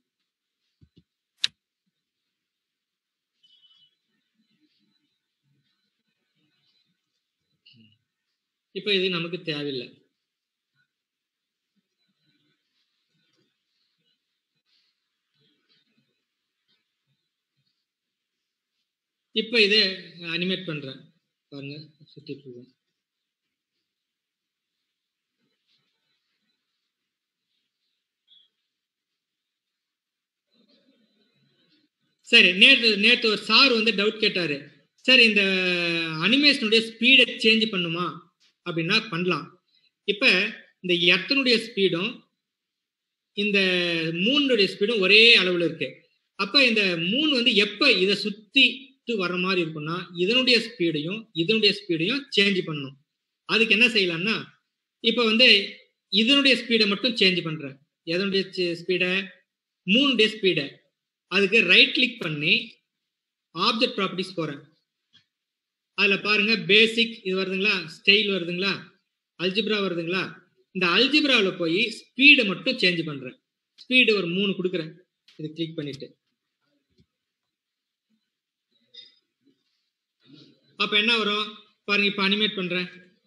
இப்போ இது நமக்கு தேவையில்லை இப்போ இதை அனிமேட் பண்றேன் பாருங்க சுத்திட்டு இருக்கேன் சரி நேற்று நேற்று ஒரு சார் வந்து டவுட் கேட்டாரு சார் இந்த அனிமேஷனுடைய ஸ்பீடை சேஞ்ச் பண்ணுமா அப்படின்னா பண்ணலாம் இப்ப இந்த எர்த்தனுடைய ஸ்பீடும் இந்த மூணுடைய ஸ்பீடும் ஒரே அளவுல இருக்கு அப்ப இந்த மூணு வந்து எப்ப இதை சுத்திட்டு வர்ற மாதிரி இருக்கும்னா இதனுடைய ஸ்பீடையும் இதனுடைய ஸ்பீடையும் சேஞ்ச் பண்ணணும் அதுக்கு என்ன செய்யலாம்னா இப்ப வந்து இதனுடைய ஸ்பீடை மட்டும் சேஞ்ச் பண்றேன் எதனுடைய ஸ்பீடை மூணுடைய ஸ்பீடை அதுக்கு ரைட் கிளிக் பண்ணி ஆப்ஜெக்ட் ப்ராப்பர்ட்டிஸ் போறேன் அதுல பாருங்க பேசிக் இது வருதுங்களா ஸ்டைல் வருதுங்களா அல்ஜிப்ரா வருதுங்களா இந்த அல்ஜிப்ராவில் போய் ஸ்பீடை மட்டும் சேஞ்ச் பண்றேன் ஸ்பீடு ஒரு மூணு கொடுக்குறேன் இது கிளிக் பண்ணிட்டு அப்ப என்ன வரும் பாருங்க இப்ப அனிமேட் பண்றேன்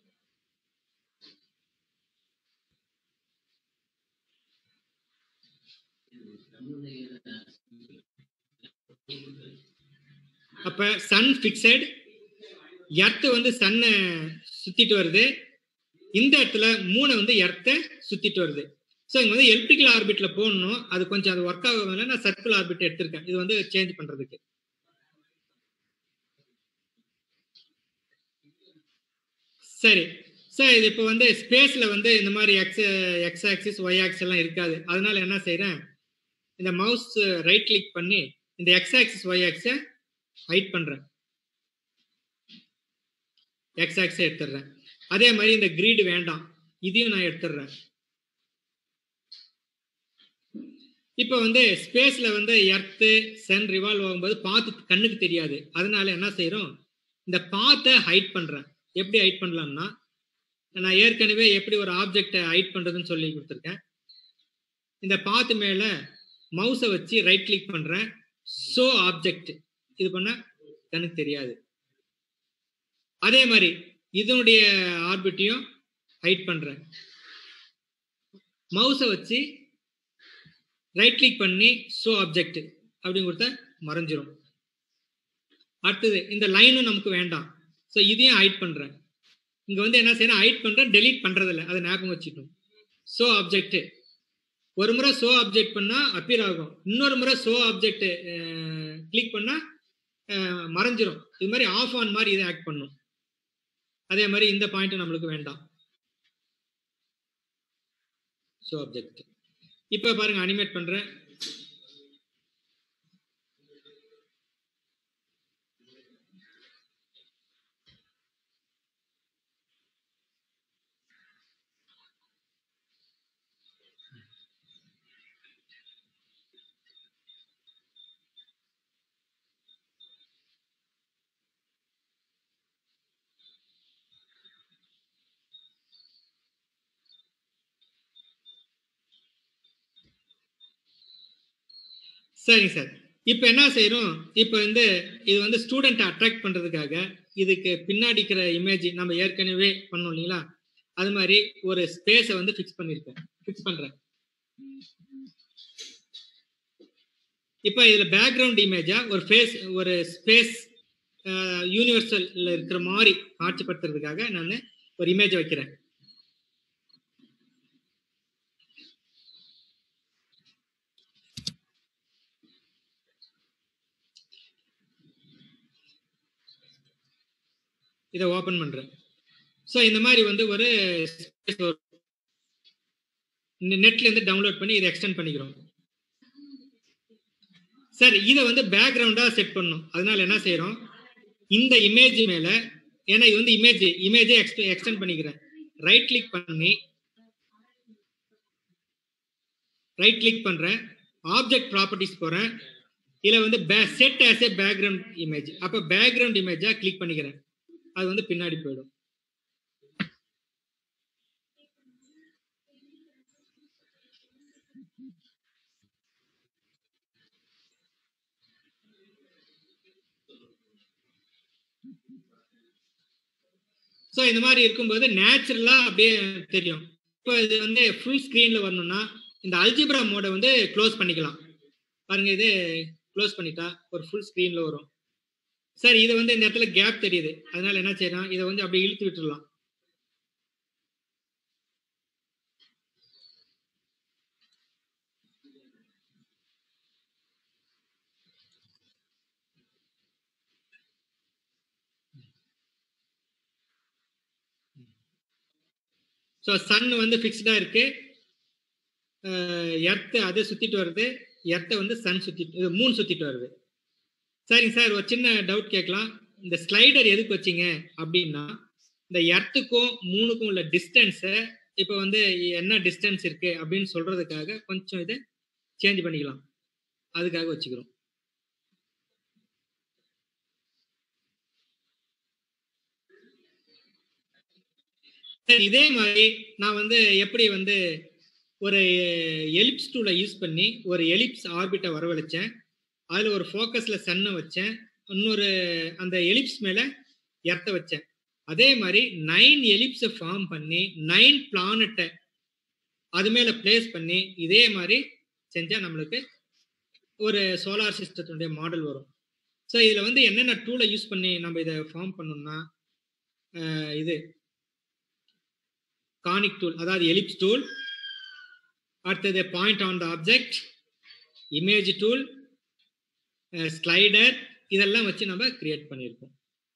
அப்ப சன் பிக்சட் எர்த்து வந்து சன்னை சுத்திட்டு வருது இந்த இடத்துல மூணை வந்து எர்த்தை சுத்திட்டு வருது ஸோ இங்க வந்து எலக்ட்ரிக்கல் ஆர்பிட்ல போடணும் அது கொஞ்சம் அது ஒர்க் ஆகாதனால நான் சர்க்கிள் ஆர்பிட் எடுத்திருக்கேன் இது வந்து சேஞ்ச் பண்றதுக்கு சரி சார் இது இப்போ வந்து ஸ்பேஸ்ல வந்து இந்த மாதிரி X X axis Y axis எல்லாம் இருக்காது அதனால என்ன செய்யறேன் இந்த மவுஸ் ரைட் கிளிக் பண்ணி இந்த எக்ஸ் ஆக்சிஸ் ஒய் ஆக்ஸை ஹைட் பண்றேன் எக்ஸ் ஆக்ஸை எடுத்துடுறேன் அதே மாதிரி இந்த கிரீடு வேண்டாம் இதையும் நான் எடுத்துடுறேன் இப்போ வந்து ஸ்பேஸ்ல வந்து எர்த்து சன் ரிவால்வ் ஆகும்போது பார்த்து கண்ணுக்கு தெரியாது அதனால என்ன செய்யறோம் இந்த பாத்தை ஹைட் பண்றேன் எப்படி ஹைட் பண்ணலாம்னா நான் ஏற்கனவே எப்படி ஒரு ஆப்ஜெக்டை ஹைட் பண்றதுன்னு சொல்லி கொடுத்துருக்கேன் இந்த பாத்து மேல மவுஸை வச்சு ரைட் கிளிக் பண்றேன் ஷோ ஆப்ஜெக்ட் இது பண்ண கண்ணுக்கு தெரியாது அதே மாதிரி இதனுடைய ஆர்பிட்டையும் ஹைட் பண்றேன் மவுஸை வச்சு ரைட் கிளிக் பண்ணி ஷோ ஆப்ஜெக்ட் அப்படின்னு கொடுத்தா மறைஞ்சிரும் அடுத்தது இந்த லைனும் நமக்கு வேண்டாம் ஸோ இதையும் ஹைட் பண்றேன் இங்க வந்து என்ன செய்யணும் ஹைட் பண்றேன் டெலீட் பண்றதில்ல அதை ஞாபகம் வச்சுக்கணும் ஷோ ஆப்ஜெக்ட் ஒரு முறை ஷோ ஆப்ஜெக்ட் பண்ணா அப்பியர் ஆகும் இன்னொரு முறை ஷோ ஆப்ஜெக்ட் கிளிக் பண்ணா மறைஞ்சிரும் இது மாதிரி ஆஃப் ஆன் மாதிரி இதை ஆக்ட் பண்ணும் அதே மாதிரி இந்த பாயிண்ட் நம்மளுக்கு வேண்டாம் ஷோ ஆப்ஜெக்ட் இப்போ பாருங்க அனிமேட் பண்றேன் சரிங்க சார் இப்போ என்ன செய்யறோம் இப்போ வந்து இது வந்து ஸ்டூடெண்ட்டை அட்ராக்ட் பண்றதுக்காக இதுக்கு பின்னாடி இருக்கிற இமேஜ் நம்ம ஏற்கனவே பண்ணோம் இல்லைங்களா அது மாதிரி ஒரு ஸ்பேஸை வந்து ஃபிக்ஸ் பண்ணியிருக்கேன் ஃபிக்ஸ் பண்றேன் இப்போ இதுல பேக்ரவுண்ட் இமேஜா ஒரு ஃபேஸ் ஒரு ஸ்பேஸ் யூனிவர்சல்ல இருக்கிற மாதிரி காட்சிப்படுத்துறதுக்காக நான் ஒரு இமேஜ் வைக்கிறேன் இதை ஓபன் பண்றேன் ஸோ இந்த மாதிரி வந்து ஒரு நெட்ல இருந்து டவுன்லோட் பண்ணி இதை எக்ஸ்டெண்ட் பண்ணிக்கிறோம் சார் இதை வந்து பேக்ரவுண்டா செட் பண்ணும் அதனால என்ன செய்யறோம் இந்த இமேஜ் மேல ஏன்னா இது வந்து இமேஜ் இமேஜை எக்ஸ்டெண்ட் பண்ணிக்கிறேன் ரைட் கிளிக் பண்ணி ரைட் கிளிக் பண்றேன் ஆப்ஜெக்ட் ப்ராப்பர்ட்டிஸ் போறேன் இதுல வந்து set as a background image அப்ப பேக்ரவுண்ட் இமேஜா கிளிக் பண்ணிக்கிறேன் அது வந்து பின்னாடி போயிடும் ஸோ இந்த மாதிரி இருக்கும்போது நேச்சுரலா அப்படியே தெரியும் இப்போ இது வந்து ஃபுல் ஸ்க்ரீன்ல வரணும்னா இந்த அல்ஜிப்ரா மோடை வந்து க்ளோஸ் பண்ணிக்கலாம் பாருங்க இது க்ளோஸ் பண்ணிட்டா ஒரு ஃபுல் ஸ்க்ரீன்ல வரும் சார் இது வந்து இந்த இடத்துல கேப் தெரியுது அதனால என்ன செய்யலாம் இதை வந்து அப்படியே இழுத்து விட்டுடலாம் ஸோ சன் வந்து ஃபிக்ஸ்டாக இருக்கு எர்த்து அதை சுற்றிட்டு வருது எர்த்தை வந்து சன் சுற்றிட்டு மூணு சுற்றிட்டு வருது சரிங்க சார் ஒரு சின்ன டவுட் கேட்கலாம் இந்த ஸ்லைடர் எதுக்கு வச்சிங்க அப்படின்னா இந்த எர்த்துக்கும் மூணுக்கும் உள்ள டிஸ்டன்ஸை இப்போ வந்து என்ன டிஸ்டன்ஸ் இருக்கு அப்படின்னு சொல்றதுக்காக கொஞ்சம் இதை சேஞ்ச் பண்ணிக்கலாம் அதுக்காக வச்சுக்கிறோம் சரி இதே மாதிரி நான் வந்து எப்படி வந்து ஒரு எலிப்ஸ் டூலை யூஸ் பண்ணி ஒரு எலிப்ஸ் ஆர்பிட்டை வரவழைச்சேன் அதில் ஒரு ஃபோக்கஸில் சன்னை வச்சேன் இன்னொரு அந்த எலிப்ஸ் மேலே எர்த்த வச்சேன் அதே மாதிரி நைன் எலிப்ஸை ஃபார்ம் பண்ணி நைன் பிளானட்டை அது மேலே பிளேஸ் பண்ணி இதே மாதிரி செஞ்சால் நம்மளுக்கு ஒரு சோலார் சிஸ்டத்தினுடைய மாடல் வரும் ஸோ இதில் வந்து என்னென்ன டூலை யூஸ் பண்ணி நம்ம இதை ஃபார்ம் பண்ணோம்னா இது கானிக் டூல் அதாவது எலிப்ஸ் டூல் அடுத்தது point on the object image tool slider இதெல்லாம் வச்சு நம்ம கிரியேட் பண்ணியிருக்கோம்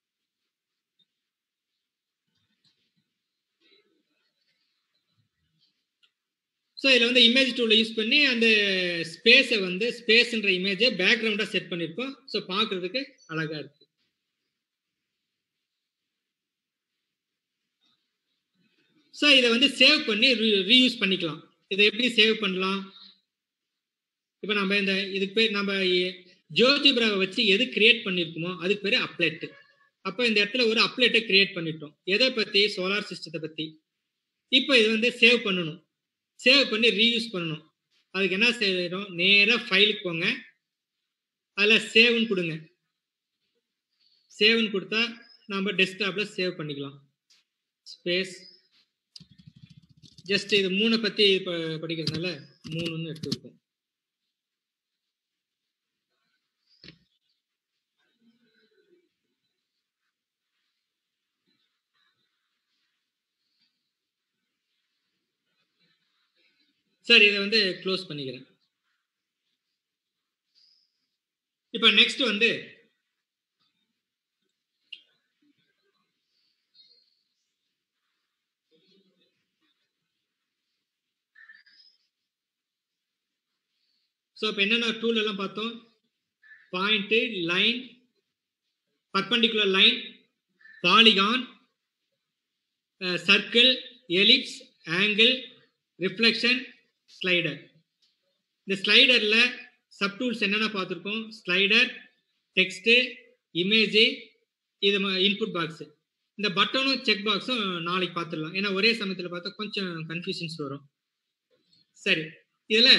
ஸோ இதில் வந்து இமேஜ் டூலை யூஸ் பண்ணி அந்த ஸ்பேஸை வந்து ஸ்பேஸ்ன்ற இமேஜை பேக்ரவுண்டாக செட் பண்ணியிருக்கோம் ஸோ பார்க்குறதுக்கு அழகாக இருக்கு ஸோ இதை வந்து சேவ் பண்ணி ரீயூஸ் பண்ணிக்கலாம் இதை எப்படி சேவ் பண்ணலாம் இப்போ நம்ம இந்த இதுக்கு பேர் நம்ம ஜோதிபிராவை வச்சு எது கிரியேட் பண்ணியிருக்கோமோ அதுக்கு பேர் அப்ளேட்டு அப்போ இந்த இடத்துல ஒரு அப்ளேட்டை கிரியேட் பண்ணிட்டோம் எதை பற்றி சோலார் சிஸ்டத்தை பற்றி இப்போ இது வந்து சேவ் பண்ணணும் சேவ் பண்ணி ரீயூஸ் பண்ணணும் அதுக்கு என்ன செய்யறோம் நேராக ஃபைலுக்கு போங்க அதில் சேவ்னு கொடுங்க சேவ்னு கொடுத்தா நம்ம டெஸ்க்டாப்பில் சேவ் பண்ணிக்கலாம் ஸ்பேஸ் ஜஸ்ட் இது மூணை பற்றி இப்போ படிக்கிறதுனால மூணுன்னு எடுத்துருக்கோம் சார் இதை வந்து க்ளோஸ் பண்ணிக்கிறேன் இப்போ நெக்ஸ்ட் வந்து ஸோ இப்போ என்னென்ன டூல் எல்லாம் பார்த்தோம் point line perpendicular line polygon circle ellipse angle reflection slider இந்த ஸ்லைடரில் சப்டூல்ஸ் என்னென்ன பார்த்துருக்கோம் ஸ்லைடர் டெக்ஸ்ட்டு இமேஜு இது இன்புட் பாக்ஸு இந்த பட்டனும் செக் பாக்ஸும் நாளைக்கு பார்த்துடலாம் ஏன்னா ஒரே சமயத்தில் பார்த்தா கொஞ்சம் கன்ஃபியூஷன்ஸ் வரும் சரி இதில்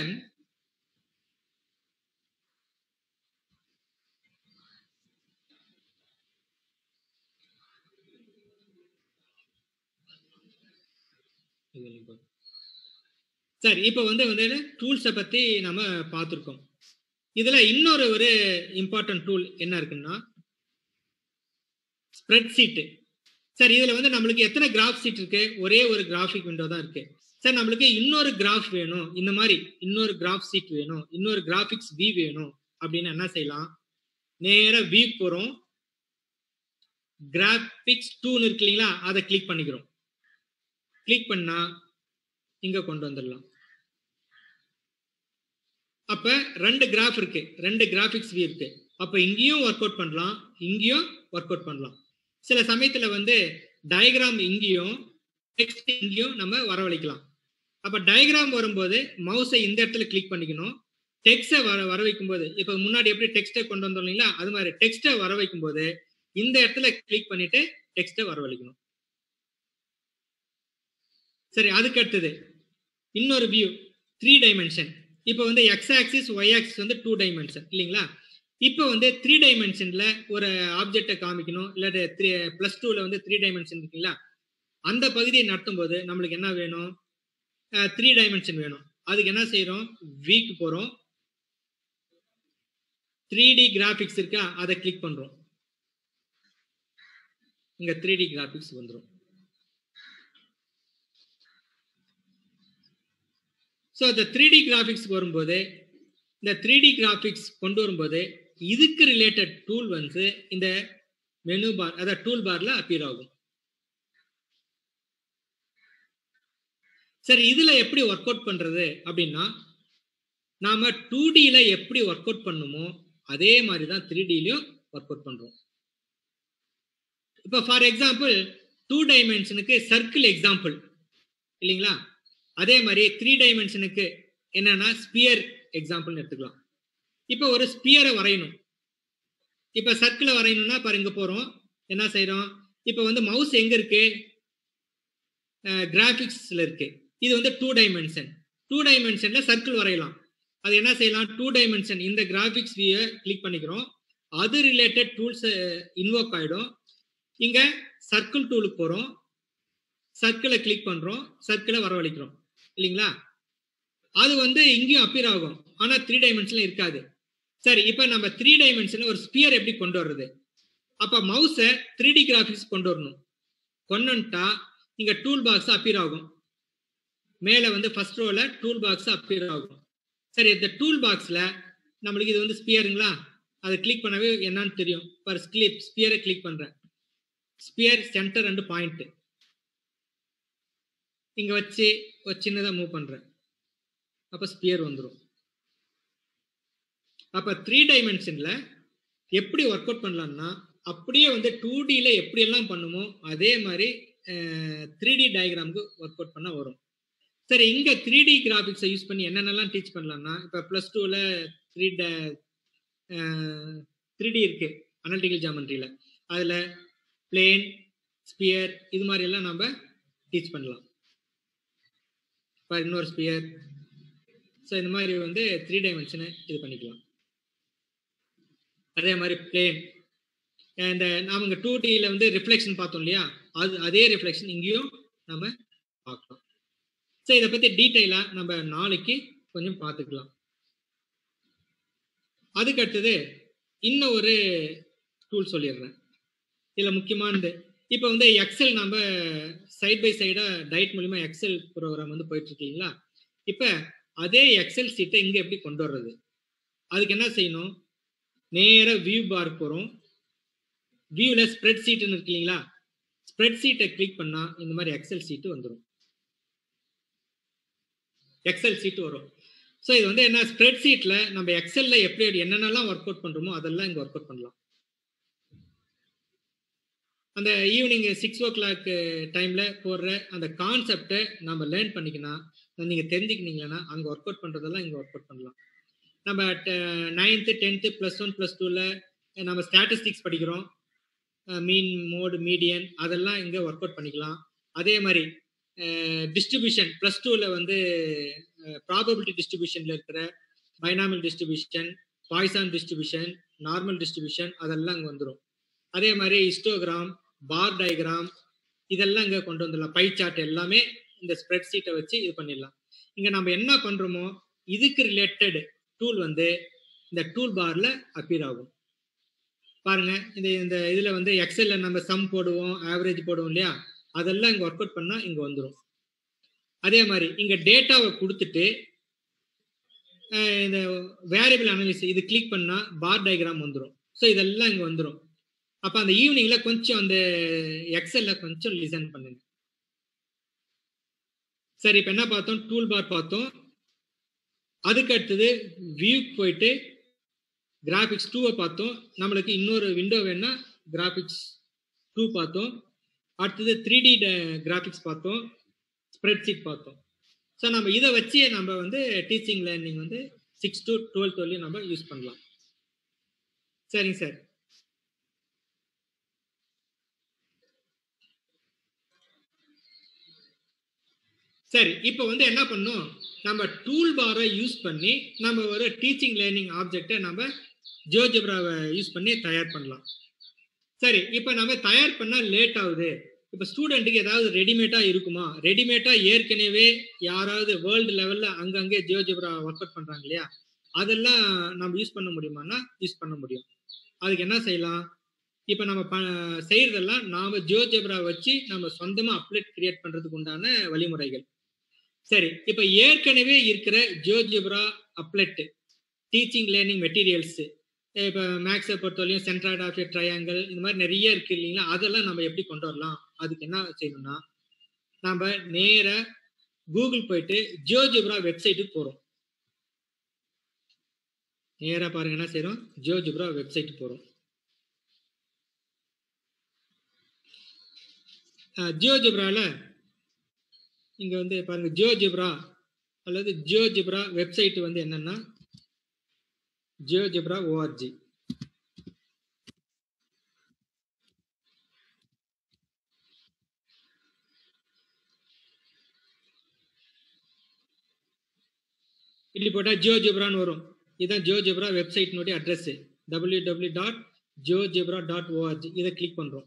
சரி இப்போ வந்து வந்து டூல்ஸை பற்றி நம்ம பார்த்துருக்கோம் இதில் இன்னொரு ஒரு இம்பார்ட்டன்ட் டூல் என்ன இருக்குன்னா ஸ்ப்ரெட் சீட்டு சார் இதில் வந்து நம்மளுக்கு எத்தனை கிராஃப் சீட் இருக்கு ஒரே ஒரு கிராஃபிக் விண்டோ தான் இருக்கு சார் நம்மளுக்கு இன்னொரு கிராஃப் வேணும் இந்த மாதிரி இன்னொரு கிராஃப் சீட் வேணும் இன்னொரு கிராஃபிக்ஸ் வி வேணும் அப்படின்னு என்ன செய்யலாம் நேராக வி போகிறோம் கிராஃபிக்ஸ் டூன்னு இருக்கு இல்லைங்களா அதை கிளிக் பண்ணிக்கிறோம் கிளிக் பண்ணா இங்க கொண்டு வந்துடலாம் அப்ப ரெண்டு கிராஃப் இருக்கு ரெண்டு கிராஃபிக்ஸ் வியூ இருக்கு அப்ப இங்கேயும் ஒர்க் அவுட் பண்ணலாம் இங்கேயும் ஒர்க் அவுட் பண்ணலாம் சில சமயத்துல வந்து டயக்ராம் இங்கேயும் டெக்ஸ்ட் இங்கேயும் நம்ம வரவழைக்கலாம் அப்ப டயக்ராம் வரும்போது மவுஸை இந்த இடத்துல கிளிக் பண்ணிக்கணும் டெக்ஸ்டை வர வர வைக்கும்போது இப்போ முன்னாடி எப்படி டெக்ஸ்ட்டை கொண்டு வந்தோம் இல்லைங்களா அது மாதிரி டெக்ஸ்ட்டை வர வைக்கும்போது இந்த இடத்துல கிளிக் பண்ணிட்டு டெக்ஸ்ட்டை வரவழைக்கணும் சரி அதுக்கு அடுத்தது இன்னொரு வியூ த்ரீ டைமென்ஷன் இப்போ வந்து எக்ஸ் ஆக்சிஸ் ஒய் ஆக்சிஸ் வந்து டூ டைமென்ஷன் இல்லைங்களா இப்போ வந்து த்ரீ டைமென்ஷனில் ஒரு ஆப்ஜெக்டை காமிக்கணும் இல்லை த்ரீ ப்ளஸ் டூவில் வந்து த்ரீ டைமென்ஷன் இருக்குங்களா அந்த பகுதியை நடத்தும் போது நம்மளுக்கு என்ன வேணும் த்ரீ டைமென்ஷன் வேணும் அதுக்கு என்ன செய்கிறோம் வீக் போகிறோம் த்ரீ டி கிராஃபிக்ஸ் இருக்கா அதை கிளிக் பண்ணுறோம் இங்கே த்ரீ டி கிராஃபிக்ஸ் வந்துடும் ஸோ இந்த த்ரீ டி கிராஃபிக்ஸ் வரும்போது இந்த த்ரீ டி கிராஃபிக்ஸ் கொண்டு வரும்போது இதுக்கு ரிலேட்டட் டூல் வந்து இந்த மெனு பார் அதாவது டூல் பார்ல அப்பியர் ஆகும் சரி இதுல எப்படி ஒர்க் அவுட் பண்றது அப்படின்னா நாம டூ டில எப்படி ஒர்க் அவுட் பண்ணுமோ அதே மாதிரி தான் த்ரீ டிலையும் ஒர்க் அவுட் பண்றோம் இப்போ ஃபார் எக்ஸாம்பிள் டூ டைமென்ஷனுக்கு சர்க்கிள் எக்ஸாம்பிள் இல்லைங்களா அதே மாதிரி த்ரீ டைமென்ஷனுக்கு என்னன்னா ஸ்பியர் எக்ஸாம்பிள்னு எடுத்துக்கலாம் இப்போ ஒரு ஸ்பியரை வரையணும் இப்போ சர்க்கிளை வரையணும்னா பாரு இங்க போறோம் என்ன செய்றோம் இப்போ வந்து மவுஸ் எங்க இருக்கு கிராஃபிக்ஸ்ல இருக்கு இது வந்து டூ டைமென்ஷன் டூ டைமென்ஷன்ல சர்க்கிள் வரையலாம் அது என்ன செய்யலாம் டூ டைமென்ஷன் இந்த கிராஃபிக்ஸ் வியூவை கிளிக் பண்ணிக்கிறோம் அது ரிலேட்டட் டூல்ஸ் இன்வோக் ஆயிடும் இங்க சர்க்கிள் டூலுக்கு போறோம் சர்க்கிளை கிளிக் பண்றோம் சர்க்கிளை வரவழைக்கிறோம் இல்லைங்களா அது வந்து இங்கேயும் அப்பியர் ஆகும் ஆனா த்ரீ டைமென்ஷன்ல இருக்காது சரி இப்போ நம்ம த்ரீ டைமென்ஷன்ல ஒரு ஸ்பியர் எப்படி கொண்டு வர்றது அப்ப மவுஸை த்ரீ டி கிராஃபிக்ஸ் கொண்டு வரணும் கொண்டு வந்துட்டா இங்க டூல் பாக்ஸ் அப்பியர் ஆகும் மேல வந்து ஃபர்ஸ்ட் ரோல டூல் பாக்ஸ் அப்பியர் ஆகும் சரி இந்த டூல் பாக்ஸ்ல நம்மளுக்கு இது வந்து ஸ்பியருங்களா அதை கிளிக் பண்ணவே என்னன்னு தெரியும் பர் ஸ்கிளிப் ஸ்பியரை கிளிக் பண்றேன் ஸ்பியர் சென்டர் அண்ட் பாயிண்ட் இங்க வச்சு ஒரு சின்னதா மூவ் பண்றேன் அப்ப ஸ்பியர் வந்துடும் அப்ப த்ரீ டைமென்ஷன்ல எப்படி ஒர்க் அவுட் பண்ணலாம்னா அப்படியே வந்து டூ டியில் எப்படியெல்லாம் பண்ணுமோ அதே மாதிரி த்ரீ டி டயக்ராமுக்கு ஒர்க் அவுட் பண்ண வரும் சரி இங்க த்ரீ டி கிராஃபிக்ஸை யூஸ் பண்ணி என்னென்னலாம் டீச் பண்ணலாம்னா இப்போ ப்ளஸ் டூவில் த்ரீ ட த்ரீ டி இருக்கு அனலிட்டிக்கல் ஜாமெண்ட்ரியில் அதில் பிளேன் ஸ்பியர் இது மாதிரி எல்லாம் நம்ம டீச் பண்ணலாம் இப்போ இன்னொரு ஸ்பியர் ஸோ இந்த மாதிரி வந்து த்ரீ டைமென்ஷனை இது பண்ணிக்கலாம் அதே மாதிரி பிளேன் இந்த நாம இங்கே டூ டியில் வந்து ரிஃப்ளெக்ஷன் பார்த்தோம் இல்லையா அது அதே ரிஃப்ளெக்ஷன் இங்கேயும் நம்ம பார்க்கலாம் ஸோ இதை பற்றி டீட்டெயிலாக நம்ம நாளைக்கு கொஞ்சம் பார்த்துக்கலாம் அதுக்கு அடுத்தது இன்னும் ஒரு டூல் சொல்லிடுறேன் இதில் முக்கியமானது இப்போ வந்து எக்ஸல் நம்ம சைட் பை சைடாக டயட் மூலிமா எக்ஸல் ப்ரோக்ராம் வந்து போயிட்டு இருக்கீங்களா இப்போ அதே எக்ஸல் சீட்டை இங்கே எப்படி கொண்டு வர்றது அதுக்கு என்ன செய்யணும் நேராக வியூ பார் போகிறோம் வியூவில் ஸ்ப்ரெட் சீட்டுன்னு இருக்கு இல்லைங்களா ஸ்ப்ரெட் சீட்டை கிளிக் பண்ணால் இந்த மாதிரி எக்ஸல் சீட்டு வந்துடும் எக்ஸல் சீட்டு வரும் ஸோ இது வந்து என்ன ஸ்ப்ரெட் சீட்டில் நம்ம எக்ஸலில் எப்படி என்னென்னலாம் ஒர்க் அவுட் பண்ணுறோமோ அதெல்லாம் இங்கே ஒர்க் அவுட் பண்ணலாம் அந்த ஈவினிங் சிக்ஸ் ஓ கிளாக் டைமில் போடுற அந்த கான்செப்டை நம்ம லேர்ன் பண்ணிக்கணும் நீங்கள் தெரிஞ்சுக்கினீங்கன்னா அங்கே ஒர்க் அவுட் பண்ணுறதெல்லாம் இங்கே ஒர்க் அவுட் பண்ணலாம் நம்ம ninth tenth plus one plus டூவில் நம்ம ஸ்டாட்டிஸ்டிக்ஸ் படிக்கிறோம் மீன் மோடு மீடியன் அதெல்லாம் இங்கே ஒர்க் அவுட் பண்ணிக்கலாம் அதே மாதிரி டிஸ்ட்ரிபியூஷன் ப்ளஸ் டூவில் வந்து ப்ராபபிலிட்டி டிஸ்ட்ரிபியூஷனில் இருக்கிற binomial distribution Poisson distribution normal distribution அதெல்லாம் இங்கே வந்துடும் அதே மாதிரி ஹிஸ்டோகிராம் பார் டயக்ராம் இதெல்லாம் இங்கே கொண்டு வந்துடலாம் பை சார்ட் எல்லாமே இந்த ஸ்ப்ரெட் சீட்டை வச்சு இது பண்ணிடலாம் இங்கே நம்ம என்ன பண்ணுறோமோ இதுக்கு ரிலேட்டட் டூல் வந்து இந்த டூல் பாரில் அப்பியர் ஆகும் பாருங்க இந்த இந்த இதில் வந்து எக்ஸல்ல நம்ம சம் போடுவோம் ஆவரேஜ் போடுவோம் இல்லையா அதெல்லாம் இங்கே ஒர்க் அவுட் பண்ணால் இங்கே வந்துடும் அதே மாதிரி இங்கே டேட்டாவை கொடுத்துட்டு இந்த வேரியபிள் அனலிஸ் இது கிளிக் பண்ணால் பார் டயக்ராம் வந்துடும் ஸோ இதெல்லாம் இங்கே வந்துடும் அப்போ அந்த ஈவினிங்கில் கொஞ்சம் அந்த எக்ஸல்ல கொஞ்சம் லிசன் பண்ணுங்க சரி இப்போ என்ன பார்த்தோம் டூல் பார் பார்த்தோம் அதுக்கு அடுத்தது வியூ போயிட்டு கிராஃபிக்ஸ் டூவை பார்த்தோம் நம்மளுக்கு இன்னொரு விண்டோ வேணா கிராஃபிக்ஸ் டூ பார்த்தோம் அடுத்தது த்ரீ டி கிராஃபிக்ஸ் பார்த்தோம் ஸ்ப்ரெட் ஷீட் பார்த்தோம் ஸோ நம்ம இதை வச்சு நம்ம வந்து டீச்சிங் லேர்னிங் வந்து சிக்ஸ் டு டுவெல்த் வரலையும் நம்ம யூஸ் பண்ணலாம் சரிங்க சார் சரி இப்போ வந்து என்ன பண்ணும் நம்ம டூல் பாரை யூஸ் பண்ணி நம்ம ஒரு டீச்சிங் லேர்னிங் ஆப்ஜெக்டை நம்ம ஜியோஜிப்ராவை யூஸ் பண்ணி தயார் பண்ணலாம் சரி இப்போ நம்ம தயார் பண்ணால் லேட் ஆகுது இப்போ ஸ்டூடெண்ட்டுக்கு ஏதாவது ரெடிமேடாக இருக்குமா ரெடிமேடாக ஏற்கனவே யாராவது வேர்ல்டு லெவலில் அங்கங்கே ஜியோஜிப்ரா ஒர்க் அவுட் பண்ணுறாங்க இல்லையா அதெல்லாம் நம்ம யூஸ் பண்ண முடியுமான்னா யூஸ் பண்ண முடியும் அதுக்கு என்ன செய்யலாம் இப்போ நம்ம ப செய்கிறதெல்லாம் நாம் ஜியோஜிப்ரா வச்சு நம்ம சொந்தமாக அப்டேட் கிரியேட் பண்ணுறதுக்கு உண்டான வழிமுறைகள் சரி இப்போ ஏற்கனவே இருக்கிற GeoGebra applet teaching learning materials இப்போ மேக்ஸை பொறுத்தவரையும் சென்ட்ராய்ட் ஆஃப் ட்ரையாங்கிள் இந்த மாதிரி நிறைய இருக்கு இல்லைங்களா அதெல்லாம் நம்ம எப்படி கொண்டு வரலாம் அதுக்கு என்ன செய்யணும்னா நம்ம நேராக கூகுள் போயிட்டு ஜியோஜிப்ரா வெப்சைட்டுக்கு போகிறோம் நேராக பாருங்க என்ன செய்கிறோம் ஜியோஜிப்ரா வெப்சைட்டுக்கு போகிறோம் ஜியோஜிப்ராவில் இங்க வந்து பாருங்க ஜியோஜிப்ரா அல்லது ஜியோஜிப்ரா வெப்சைட் வந்து என்னன்னா ஜியோஜிப்ரா ஓஆர்ஜி இப்படி போட்டால் ஜியோஜிப்ரான்னு வரும் இதுதான் ஜியோஜிப்ரா வெப்சைட்னுடைய address W W dot GeoGebra dot ORG இதை கிளிக் பண்ணுறோம்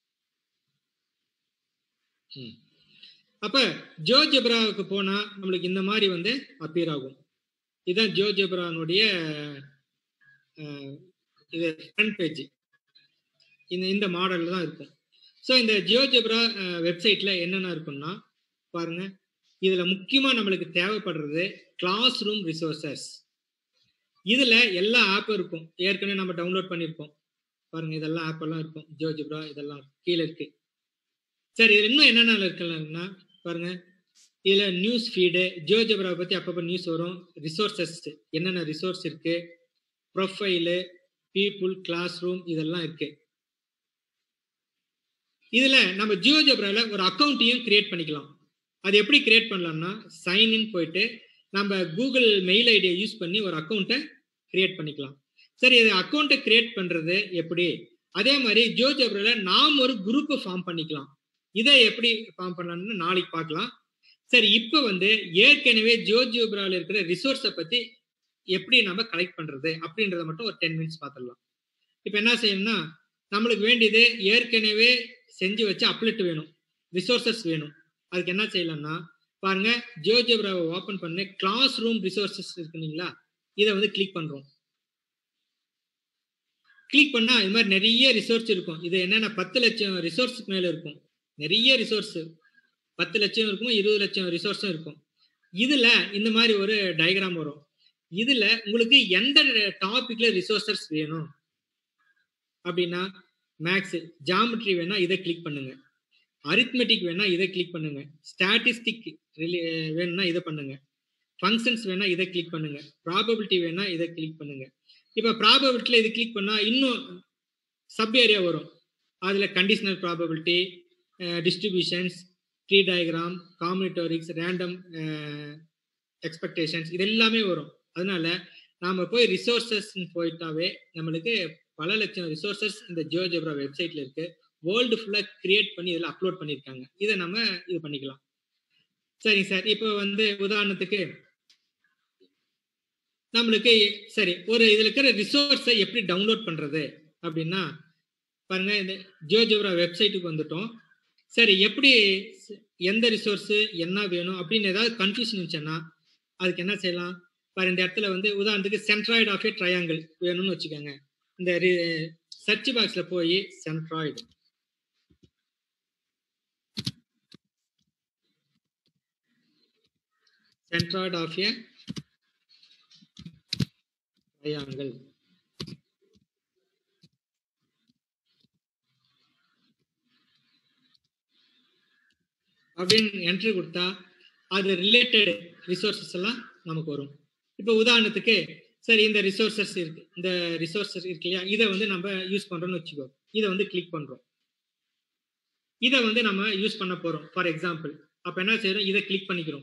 அப்போ ஜியோஜிப்ராவுக்கு போனால் நம்மளுக்கு இந்த மாதிரி வந்து அப்பியர் ஆகும் இதுதான் ஜியோஜிப்ரானுடைய இது ஃப்ரண்ட் பேஜ் இந்த இந்த மாடலில் தான் இருக்கும் ஸோ இந்த ஜியோஜிப்ரா வெப்சைட்டில் என்னென்ன இருக்குன்னா பாருங்க இதில் முக்கியமாக நம்மளுக்கு தேவைப்படுறது கிளாஸ் ரூம் ரிசோர்சஸ் இதில் எல்லா ஆப்பும் இருக்கும் ஏற்கனவே நம்ம டவுன்லோட் பண்ணியிருக்கோம் பாருங்க இதெல்லாம் ஆப் எல்லாம் இருக்கும் ஜியோஜிப்ரா இதெல்லாம் கீழே இருக்கு சரி இது இன்னும் என்னென்ன இருக்குன்னா பாருங்க இதில் நியூஸ் ஃபீடு ஜியோஜிப்ராவை பற்றி அப்பப்போ நியூஸ் வரும் ரிசோர்சஸ் என்னென்ன ரிசோர்ஸ் இருக்கு ப்ரொஃபைலு பீப்புள் கிளாஸ் ரூம் இதெல்லாம் இருக்கு இதில் நம்ம ஜியோஜிப்ராவில் ஒரு அக்கௌண்ட்டையும் கிரியேட் பண்ணிக்கலாம் அது எப்படி கிரியேட் பண்ணலாம்னா சைன்இன் போயிட்டு நம்ம கூகுள் மெயில் ஐடியை யூஸ் பண்ணி ஒரு அக்கௌண்ட்டை கிரியேட் பண்ணிக்கலாம் சரி இது அக்கௌண்ட்டை கிரியேட் பண்ணுறது எப்படி அதே மாதிரி ஜியோஜிப்ராவில் நாம் ஒரு குரூப்பை ஃபார்ம் பண்ணிக்கலாம் இதை எப்படி ஃபார்ம் பண்ணலாம்னு நாளைக்கு பார்க்கலாம் சரி இப்போ வந்து ஏற்கனவே ஜியோஜியோபிராவில் இருக்கிற ரிசோர்ஸை பற்றி எப்படி நம்ம கலெக்ட் பண்ணுறது அப்படின்றத மட்டும் ஒரு டென் மினிட்ஸ் பார்த்துடலாம் இப்போ என்ன செய்யணும்னா நம்மளுக்கு வேண்டியது ஏற்கனவே செஞ்சு வச்ச அப்லெட் வேணும் ரிசோர்சஸ் வேணும் அதுக்கு என்ன செய்யலாம்னா பாருங்க ஜியோஜியோபிராவை ஓப்பன் பண்ணி கிளாஸ் ரூம் ரிசோர்சஸ் இருக்குங்களா இதை வந்து கிளிக் பண்ணுறோம் கிளிக் பண்ணால் இது மாதிரி நிறைய ரிசோர்ஸ் இருக்கும் இது என்னென்ன பத்து லட்சம் ரிசோர்ஸுக்கு மேலே இருக்கும் நிறைய ரிசோர்ஸ் பத்து லட்சம் இருக்கும் இருபது லட்சம் ரிசோர்ஸும் இருக்கும் இதில் இந்த மாதிரி ஒரு டயக்ராம் வரும் இதில் உங்களுக்கு எந்த டாப்பிக்கில் ரிசோர்சஸ் வேணும் அப்படின்னா மேக்ஸ் ஜாமெட்ரி வேணால் இதை கிளிக் பண்ணுங்க அரித்மெட்டிக் வேணால் இதை கிளிக் பண்ணுங்க ஸ்டாட்டிஸ்டிக் வேணும்னா இதை பண்ணுங்க ஃபங்க்ஷன்ஸ் வேணால் இதை கிளிக் பண்ணுங்க ப்ராபபிலிட்டி வேணால் இதை கிளிக் பண்ணுங்க இப்போ ப்ராபபிலிட்டியில் இது கிளிக் பண்ணால் இன்னும் சப் ஏரியா வரும் அதில் conditional probability distributions tree diagram combinatorics random expectations இது எல்லாமே வரும் அதனால நாம் போய் ரிசோர்சஸ் போயிட்டாவே நம்மளுக்கு பல லட்சம் ரிசோர்சஸ் இந்த ஜியோஜெப்ரா வெப்சைட்ல இருக்கு வேர்ல்டு ஃபுல்லாக கிரியேட் பண்ணி இதில் அப்லோட் பண்ணியிருக்காங்க இதை நம்ம இது பண்ணிக்கலாம் சரிங்க சார் இப்போ வந்து உதாரணத்துக்கு நம்மளுக்கு சரி ஒரு இதில் இருக்கிற ரிசோர்ஸை எப்படி டவுன்லோட் பண்ணுறது அப்படின்னா பாருங்க இந்த ஜியோஜெப்ரா வெப்சைட்டுக்கு வந்துட்டோம் சரி எப்படி எந்த ரிசோர்ஸு என்ன வேணும் அப்படின்னு ஏதாவது கன்ஃபியூஷன் இருந்துச்சுன்னா அதுக்கு என்ன செய்யலாம் பாரு இந்த இடத்துல வந்து உதாரணத்துக்கு சென்ட்ராய்டு ஆஃப் ஏ ட்ரையாங்கிள் வேணும்னு வச்சுக்கோங்க இந்த சர்ச் பாக்ஸில் போய் centroid centroid of a triangle அப்படின்னு என்ட்ரி கொடுத்தா அது ரிலேட்டட் ரிசோர்சஸ் எல்லாம் நமக்கு வரும் இப்போ உதாரணத்துக்கு சரி இந்த ரிசோர்சஸ் இருக்கு இந்த ரிசோர்சஸ் இருக்கு இல்லையா இதை வந்து நம்ம யூஸ் பண்றோம்னு வச்சுக்கோ இதை வந்து கிளிக் பண்றோம் இதை வந்து நம்ம யூஸ் பண்ண போறோம் ஃபார் எக்ஸாம்பிள் அப்ப என்ன செய்யறோம் இதை கிளிக் பண்ணிக்கிறோம்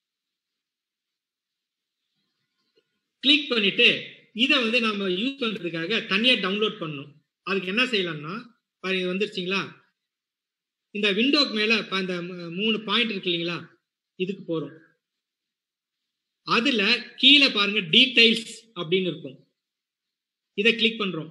கிளிக் பண்ணிட்டு இதை வந்து நம்ம யூஸ் பண்றதுக்காக தனியா டவுன்லோட் பண்ணணும் அதுக்கு என்ன செய்யலாம்னா பாருங்க வந்துருச்சிங்களா இந்த விண்டோக்கு மேல அந்த மூணு பாயிண்ட் இருக்கு இல்லைங்களா இதுக்கு போறோம் அதுல கீழே பாருங்க டீடைல்ஸ் அப்படின்னு இருக்கும் இதை கிளிக் பண்றோம்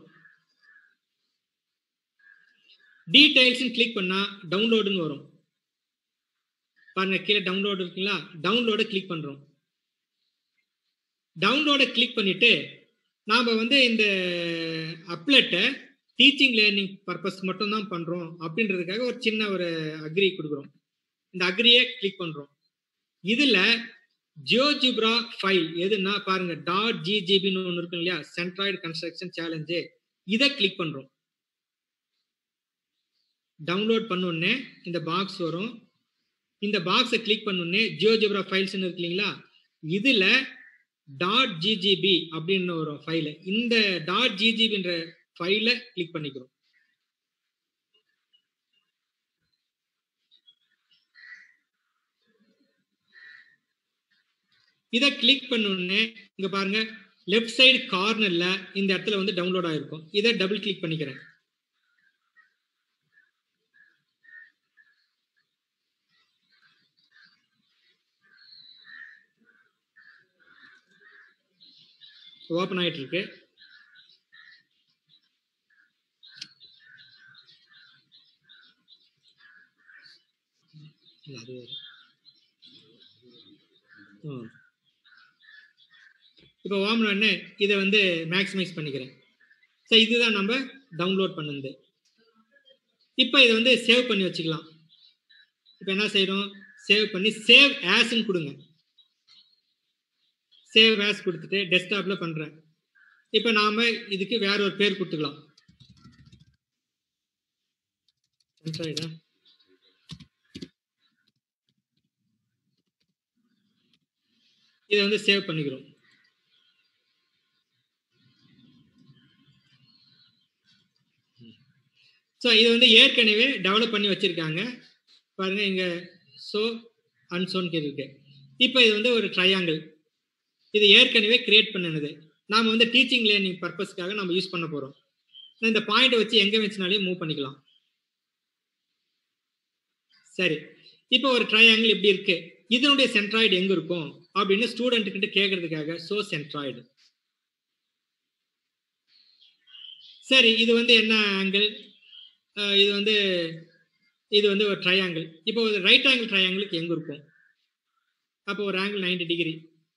டீடைல்ஸ் கிளிக் பண்ணா டவுன்லோடுன்னு வரும் பாருங்க கீழே டவுன்லோடு இருக்குங்களா டவுன்லோட கிளிக் பண்றோம் டவுன்லோட கிளிக் பண்ணிட்டு நாம வந்து இந்த அப்லெட்டை டீச்சிங் லேர்னிங் பர்பஸ் மட்டும் தான் பண்றோம் அப்படின்றதுக்காக ஒரு சின்ன ஒரு அக்ரி கொடுக்குறோம் இந்த அக்ரியை கிளிக் பண்றோம் இதுல ஜியோஜிப்ரா ஃபைல் எதுன்னா பாருங்க டாட் ஜிஜிபின்னு ஒன்று இருக்கும் இல்லையா சென்ட்ராய்டு கன்ஸ்ட்ரக்ஷன் சேலஞ்சு இதை கிளிக் பண்றோம் டவுன்லோட் பண்ணோடனே இந்த பாக்ஸ் வரும் இந்த பாக்ஸை கிளிக் பண்ணோடனே ஜியோஜிப்ரா ஃபைல்ஸ்னு இருக்கு இல்லைங்களா இதுல டாட் ஜிஜிபி அப்படின்னு ஒரு ஃபைலு இந்த டாட் ஜிஜிபின்ற ஃபைலை கிளிக் பண்ணிக்கிறோம் இதை கிளிக் பண்ண உடனே இங்க பாருங்க லெஃப்ட் சைடு கார்னர்ல இந்த இடத்துல வந்து டவுன்லோட் ஆயிருக்கும் இதை டபுள் கிளிக் பண்ணிக்கிறேன் ஓப்பன் ஆயிட்டு இருக்கு இல்ல, அது வேற. ம். இப்போ ஓம் உடனே இதை வந்து மேக்ஸிமைஸ் பண்ணிக்கிறேன் ஸோ இதுதான் நம்ம டவுன்லோட் பண்ணுது இப்போ இதை வந்து சேவ் பண்ணி வச்சுக்கலாம் இப்போ என்ன செய்யறோம் சேவ் பண்ணி சேவ் ஆஸ்ன்னு கொடுங்க சேவ் ஆஸ் கொடுத்துட்டு டெஸ்க்டாப்ல பண்றேன் இப்போ நாம இதுக்கு வேற ஒரு பேர் கொடுத்துக்கலாம் Android ஆ? இதை வந்து சேவ் பண்ணிக்கிறோம் ஸோ இது வந்து ஏற்கனவே டெவலப் பண்ணி வச்சிருக்காங்க பாருங்க இங்க ஸோ அன்சோன்னு இருக்கு இப்போ இது வந்து ஒரு ட்ரையாங்கிள் இது ஏற்கனவே கிரியேட் பண்ணினது நாம வந்து டீச்சிங் லேர்னிங் பர்பஸ்க்காக நம்ம யூஸ் பண்ண போறோம் இந்த பாயிண்ட் வச்சு எங்க வச்சுனாலே மூவ் பண்ணிக்கலாம் சரி இப்போ ஒரு ட்ரையாங்கிள் இப்படி இருக்கு இதனுடைய சென்ட்ராய்டு எங்க இருக்கும் அப்படின்னு ஸ்டூடெண்ட் கிட்ட கேட்கறதுக்காக சோ சென்ட்ராய்டு சரி இது வந்து என்ன ஆங்கிள் இது வந்து இது வந்து ஒரு ட்ரையாங்கிள் இப்போ ஒரு ரைட் ஆங்கிள் ட்ரையாங்கிளுக்கு எங்க இருக்கும் அப்போ ஒரு ஆங்கிள் 90 டிகிரி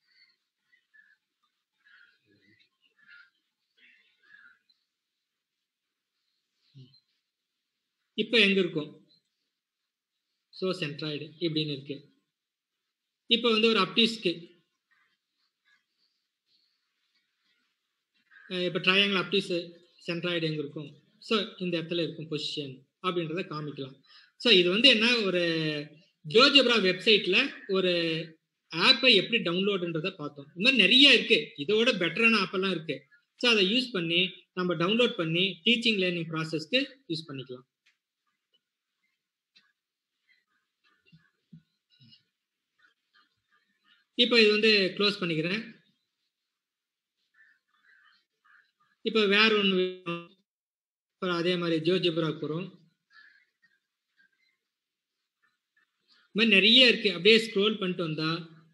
இப்போ எங்க இருக்கும் ஸோ சென்ட்ராய்டு இப்படின்னு இருக்கு இப்போ வந்து ஒரு அப்டிஸ்க்கு இப்போ ட்ரையாங்கிள் அப்டிஸ் சென்ட்ராய்டு எங்க இருக்கும் ஸோ இந்த இடத்துல இருக்கும் பொசிஷன் அப்படின்றத காமிக்கலாம் ஸோ இது வந்து என்ன ஒரு ஜோஜப்ரா வெப்சைட்ல ஒரு ஆப்பை எப்படி டவுன்லோடுன்றத பார்த்தோம் இந்த மாதிரி நிறைய இருக்கு இதோட பெட்டரான ஆப்பெல்லாம் இருக்கு ஸோ அதை யூஸ் பண்ணி நம்ம டவுன்லோட் பண்ணி டீச்சிங் லேர்னிங் ப்ராசஸ்க்கு யூஸ் பண்ணிக்கலாம் இப்போ இது வந்து க்ளோஸ் பண்ணிக்கிறேன் இப்போ வேற ஒன்று அப்புறம் அதே மாதிரி ஜோஜிபுரா போகிறோம் இது மாதிரி நிறைய இருக்கு அப்படியே ஸ்க்ரோல் பண்ணிட்டு வந்தா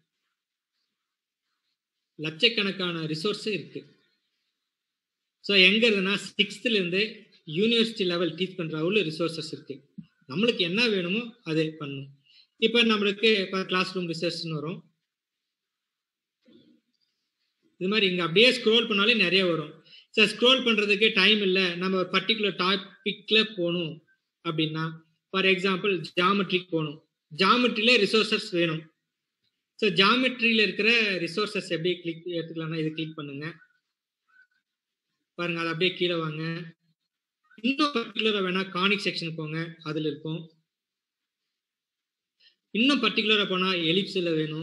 லட்சக்கணக்கான ரிசோர்ஸ் இருக்கு ஸோ எங்க இருக்குன்னா சிக்ஸ்த்ல இருந்து யூனிவர்சிட்டி லெவல் டீச் பண்ற அவ்வளோ ரிசோர்சஸ் இருக்கு நம்மளுக்கு என்ன வேணுமோ அதை பண்ணும் இப்போ நம்மளுக்கு இப்போ கிளாஸ் ரூம் ரிசர்ச்னு வரும் இது மாதிரி இங்க அப்படியே ஸ்க்ரோல் பண்ணாலே நிறைய வரும் சார் ஸ்க்ரோல் பண்றதுக்கு டைம் இல்லை நம்ம ஒரு பர்டிகுலர் டாபிக்ல போகணும் அப்படின்னா ஃபார் எக்ஸாம்பிள் ஜாமெட்ரிக் போகணும் ஜாமெட்ரியில ரிசோர்சஸ் வேணும் ஸோ ஜாமெட்ரியில இருக்கிற ரிசோர்சஸ் எப்படி கிளிக் எடுத்துக்கலாம்னா இது கிளிக் பண்ணுங்க பாருங்க அது அப்படியே கீழே வாங்க இன்னும் பர்டிகுலரா வேணா கானிக் செக்ஷன் போங்க அதுல இருக்கும் இன்னும் பர்டிகுலரா போனா எலிப்ஸ்ல வேணும்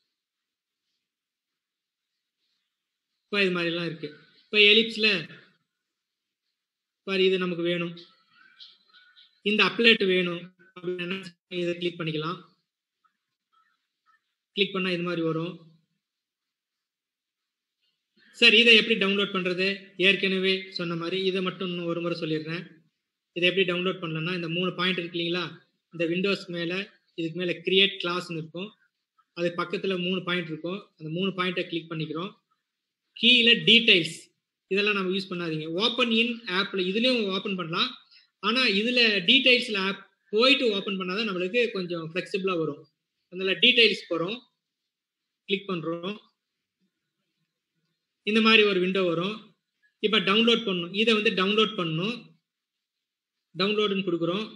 இப்போ இது மாதிரிலாம் இருக்கு இப்போ எலிப்ஸ்ல பாரு இது நமக்கு வேணும் இந்த அப்லேட் வேணும் அப்படின்னா இதை கிளிக் பண்ணிக்கலாம் கிளிக் பண்ணா இது மாதிரி வரும் சார் இதை எப்படி டவுன்லோட் பண்றது ஏற்கனவே சொன்ன மாதிரி இதை மட்டும் இன்னும் ஒரு முறை சொல்லிடுறேன் இதை எப்படி டவுன்லோட் பண்ணலன்னா இந்த மூணு பாயிண்ட் இருக்கு இல்லைங்களா இந்த விண்டோஸ் மேல இதுக்கு மேல கிரியேட் கிளாஸ்னு இருக்கும் அது பக்கத்துல மூணு பாயிண்ட் இருக்கும் அந்த மூணு பாயிண்ட்டை கிளிக் பண்ணிக்கிறோம் கீழே டீடைல்ஸ் இதெல்லாம் நம்ம யூஸ் பண்ணாதீங்க ஓப்பன் இன் ஆப்ல இதுலயும் ஓப்பன் பண்ணலாம் ஆனா இதுல டீடைல்ஸ்ல ஆப் போயிட்டு ஓப்பன் பண்ணாதான் நம்மளுக்கு கொஞ்சம் ஃபிளெக்சிபிளா வரும் அதனால டீடைல்ஸ் போறோம் கிளிக் பண்றோம் இந்த மாதிரி ஒரு விண்டோ வரும் இப்போ டவுன்லோட் பண்ணணும் இதை வந்து டவுன்லோட் பண்ணணும் டவுன்லோடுன்னு கொடுக்குறோம்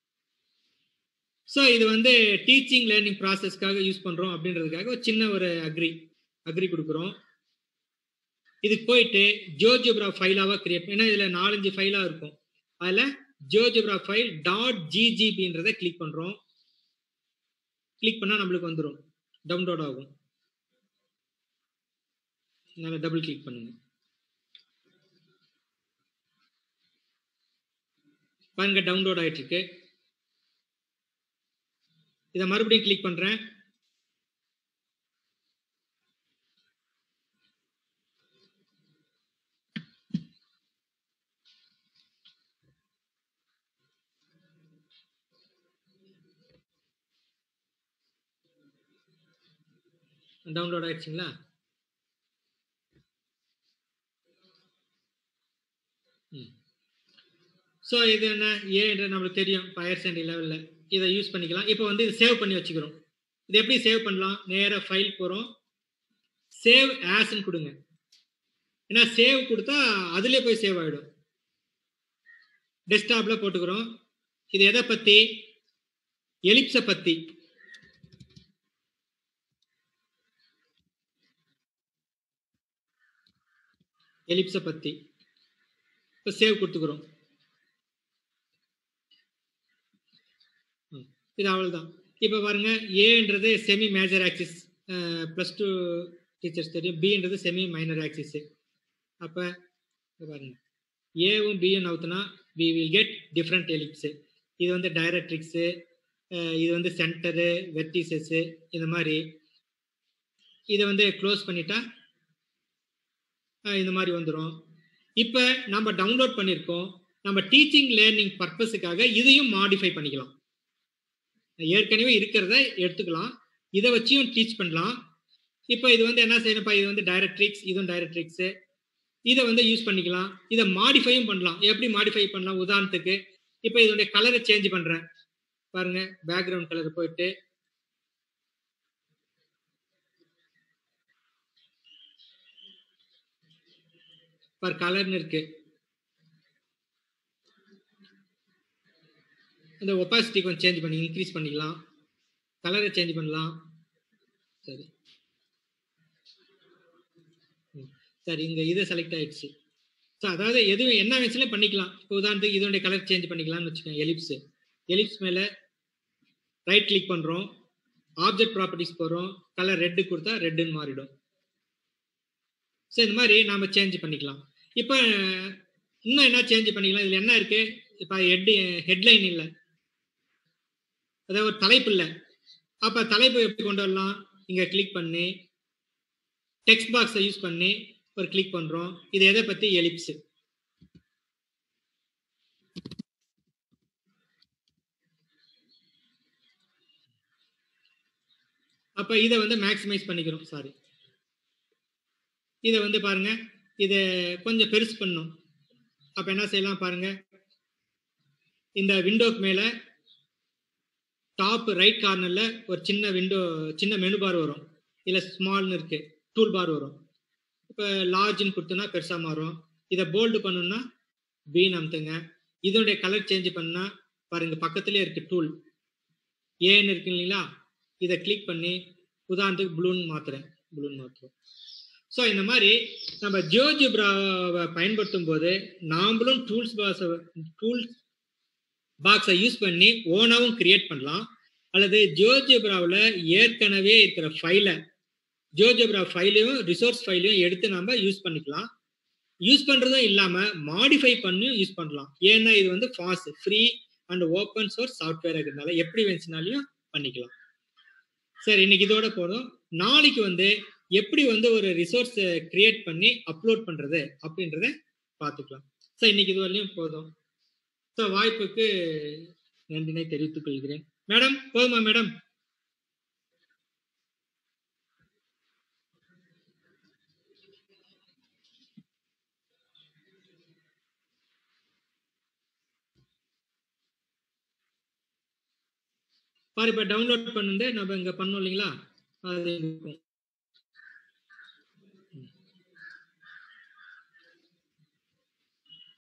ஸோ இது வந்து டீச்சிங் லேர்னிங் ப்ராசஸ்க்காக யூஸ் பண்ணுறோம் அப்படின்றதுக்காக ஒரு சின்ன ஒரு அக்ரி அக்ரி கொடுக்குறோம் இதுக்கு போயிட்டு ஜியோஜிப்ரா ஃபைலாவாக கிரியேட் ஏன்னா இதில் நாலஞ்சு ஃபைலாக இருக்கும் அதில் ஜியோஜிப்ரா ஃபைல் டாட் ஜிஜிபின்றதை கிளிக் பண்ணுறோம் கிளிக் பண்ணால் நம்மளுக்கு வந்துடும் டவுன்லோட் ஆகும் நல்லா டபுள் கிளிக் பண்ணுங்க பாருங்க டவுன்லோட் ஆயிட்டு இருக்கு இதை மறுபடியும் கிளிக் பண்றேன் டவுன்லோட் ஆயிடுச்சுங்களா ஸோ இது என்ன ஏன்ற நம்மளுக்கு தெரியும் ஹையர் செகண்டரி லெவலில் இதை யூஸ் பண்ணிக்கலாம் இப்போ வந்து இது சேவ் பண்ணி வச்சுக்கிறோம் இது எப்படி சேவ் பண்ணலாம் நேராக ஃபைல் போகிறோம் சேவ் ஆஸ்ன்னு கொடுங்க ஏன்னா சேவ் கொடுத்தா அதிலே போய் சேவ் ஆகிடும் டெஸ்க்டாப்பில் போட்டுக்கிறோம் இது எதை பற்றி எலிப்ஸை பற்றி எலிப்ஸை பற்றி இப்போ சேவ் கொடுத்துக்கிறோம் ம், இது அவ்வளோதான் இப்போ பாருங்க ஏன்றது semi major axis plus two teachers தெரியும் பின்றது செமி மைனர் ஆக்சிஸு அப்போ பாருங்க ஏவும் பியும் நவுத்துனா we will get different ellipse இது வந்து டைரக்ட்ரிக்ஸு இது வந்து சென்டரு வெர்டிசஸ்ஸு இந்த மாதிரி இதை வந்து க்ளோஸ் பண்ணிட்டா அஹ் இந்த மாதிரி வந்துடும் இப்போ நம்ம டவுன்லோட் பண்ணியிருக்கோம் நம்ம டீச்சிங் லேர்னிங் பர்பஸுக்காக இதையும் மாடிஃபை பண்ணிக்கலாம் ஏற்கனவே இருக்கிறத எடுத்துக்கலாம் இதை வச்சியும் டீச் பண்ணலாம் இப்போ இது வந்து என்ன செய்யணும்ப்பா இது வந்து டைரக்ட்ரிக்ஸ் இதுவும் டைரக்ட்ரிக்ஸு இதை வந்து யூஸ் பண்ணிக்கலாம் இதை மாடிஃபையும் பண்ணலாம் எப்படி மாடிஃபை பண்ணலாம் உதாரணத்துக்கு இப்போ இதோடைய கலரை சேஞ்ச் பண்ணுறேன் பாருங்க பேக்ரவுண்ட் கலர் போயிட்டு பர் கலர்னு இருக்கு இந்த ஒப்பாசிட்டி கொஞ்சம் சேஞ்ச் பண்ணி இன்க்ரீஸ் பண்ணிக்கலாம் கலரை சேஞ்ச் பண்ணலாம் சரி ம். சரி இங்க இது செலக்ட் ஆயிடுச்சு ஸோ அதாவது எதுவும் என்ன வச்சுல பண்ணிக்கலாம் இப்போ உதாரணத்துக்கு இதோடைய கலர் சேஞ்ச் பண்ணிக்கலாம்னு வச்சுக்கோங்க எலிப்ஸ் எலிப்ஸ் மேலே ரைட் கிளிக் பண்ணுறோம் ஆப்ஜெக்ட் ப்ராப்பர்ட்டிஸ் போகிறோம் கலர் ரெட்டு கொடுத்தா ரெட்டுன்னு மாறிடும் ஸோ இந்த மாதிரி நாம் சேஞ்ச் பண்ணிக்கலாம் இப்போ இன்னும் என்ன சேஞ்ச் பண்ணிக்கலாம் இதில் என்ன இருக்கு இப்போ ஹெட் ஹெட்லைன் இல்லை அதாவது ஒரு தலைப்பு இல்லை அப்போ தலைப்பு எப்படி கொண்டு வரலாம் இங்கே கிளிக் பண்ணி டெக்ஸ்ட் பாக்ஸை யூஸ் பண்ணி ஒரு கிளிக் பண்ணுறோம் இது எதை பற்றி எலிப்ஸு அப்போ இதை வந்து மேக்ஸிமைஸ் பண்ணிக்கிறோம் சாரி இதை வந்து பாருங்க இதை கொஞ்சம் பெருசு பண்ணும் அப்போ என்ன செய்யலாம் பாருங்க இந்த விண்டோக்கு மேலே டாப் ரைட் கார்னரில் ஒரு சின்ன விண்டோ சின்ன மெனு பார் வரும் இதில் ஸ்மால்னு இருக்கு டூல் பார் வரும் இப்போ லார்ஜ்னு கொடுத்தோன்னா பெருசாக மாறும் இதை போல்டு பண்ணணும்னா பீன் அமுத்துங்க இதோடைய கலர் சேஞ்ச் பண்ணா பாருங்க பக்கத்துலேயே இருக்கு டூல் ஏன்னு இருக்கு இல்லைங்களா இதை கிளிக் பண்ணி உதாரணத்துக்கு ப்ளூன்னு மாத்துறேன் ப்ளூன்னு மாத்துறோம் ஸோ இந்த மாதிரி நம்ம ஜியோஜிப்ராவை பயன்படுத்தும் போது நாமளும் டூல்ஸ் பாக்ஸை டூல்ஸ் பாக்ஸை யூஸ் பண்ணி ஓனாவும் கிரியேட் பண்ணலாம் அல்லது ஜியோஜிப்ராவில் ஏற்கனவே இருக்கிற ஃபைலை ஜியோஜிப்ரா ஃபைலையும் ரிசோர்ஸ் ஃபைலையும் எடுத்து நம்ம யூஸ் பண்ணிக்கலாம் யூஸ் பண்ணுறதும் இல்லாமல் மாடிஃபை பண்ணியும் யூஸ் பண்ணலாம் ஏன்னா இது வந்து fast free and open source software இருக்கிறதுனால எப்படி வேணுச்சுனாலையும் பண்ணிக்கலாம் சரி இன்னைக்கு இதோட போதும் நாளைக்கு வந்து எப்படி வந்து ஒரு ரிசோர்ஸ் கிரியேட் பண்ணி அப்லோட் பண்றது அப்படின்றத பார்த்துக்கலாம் ஸோ இன்னைக்கு இது வரலையும் போதும் ஸோ வாய்ப்புக்கு நன்றினை தெரிவித்துக் கொள்கிறேன் மேடம் போதுமா மேடம் பாரு இப்போ டவுன்லோட் பண்ணுண்டு நம்ம இங்கே பண்ணோம் இல்லைங்களா அது இருக்கும்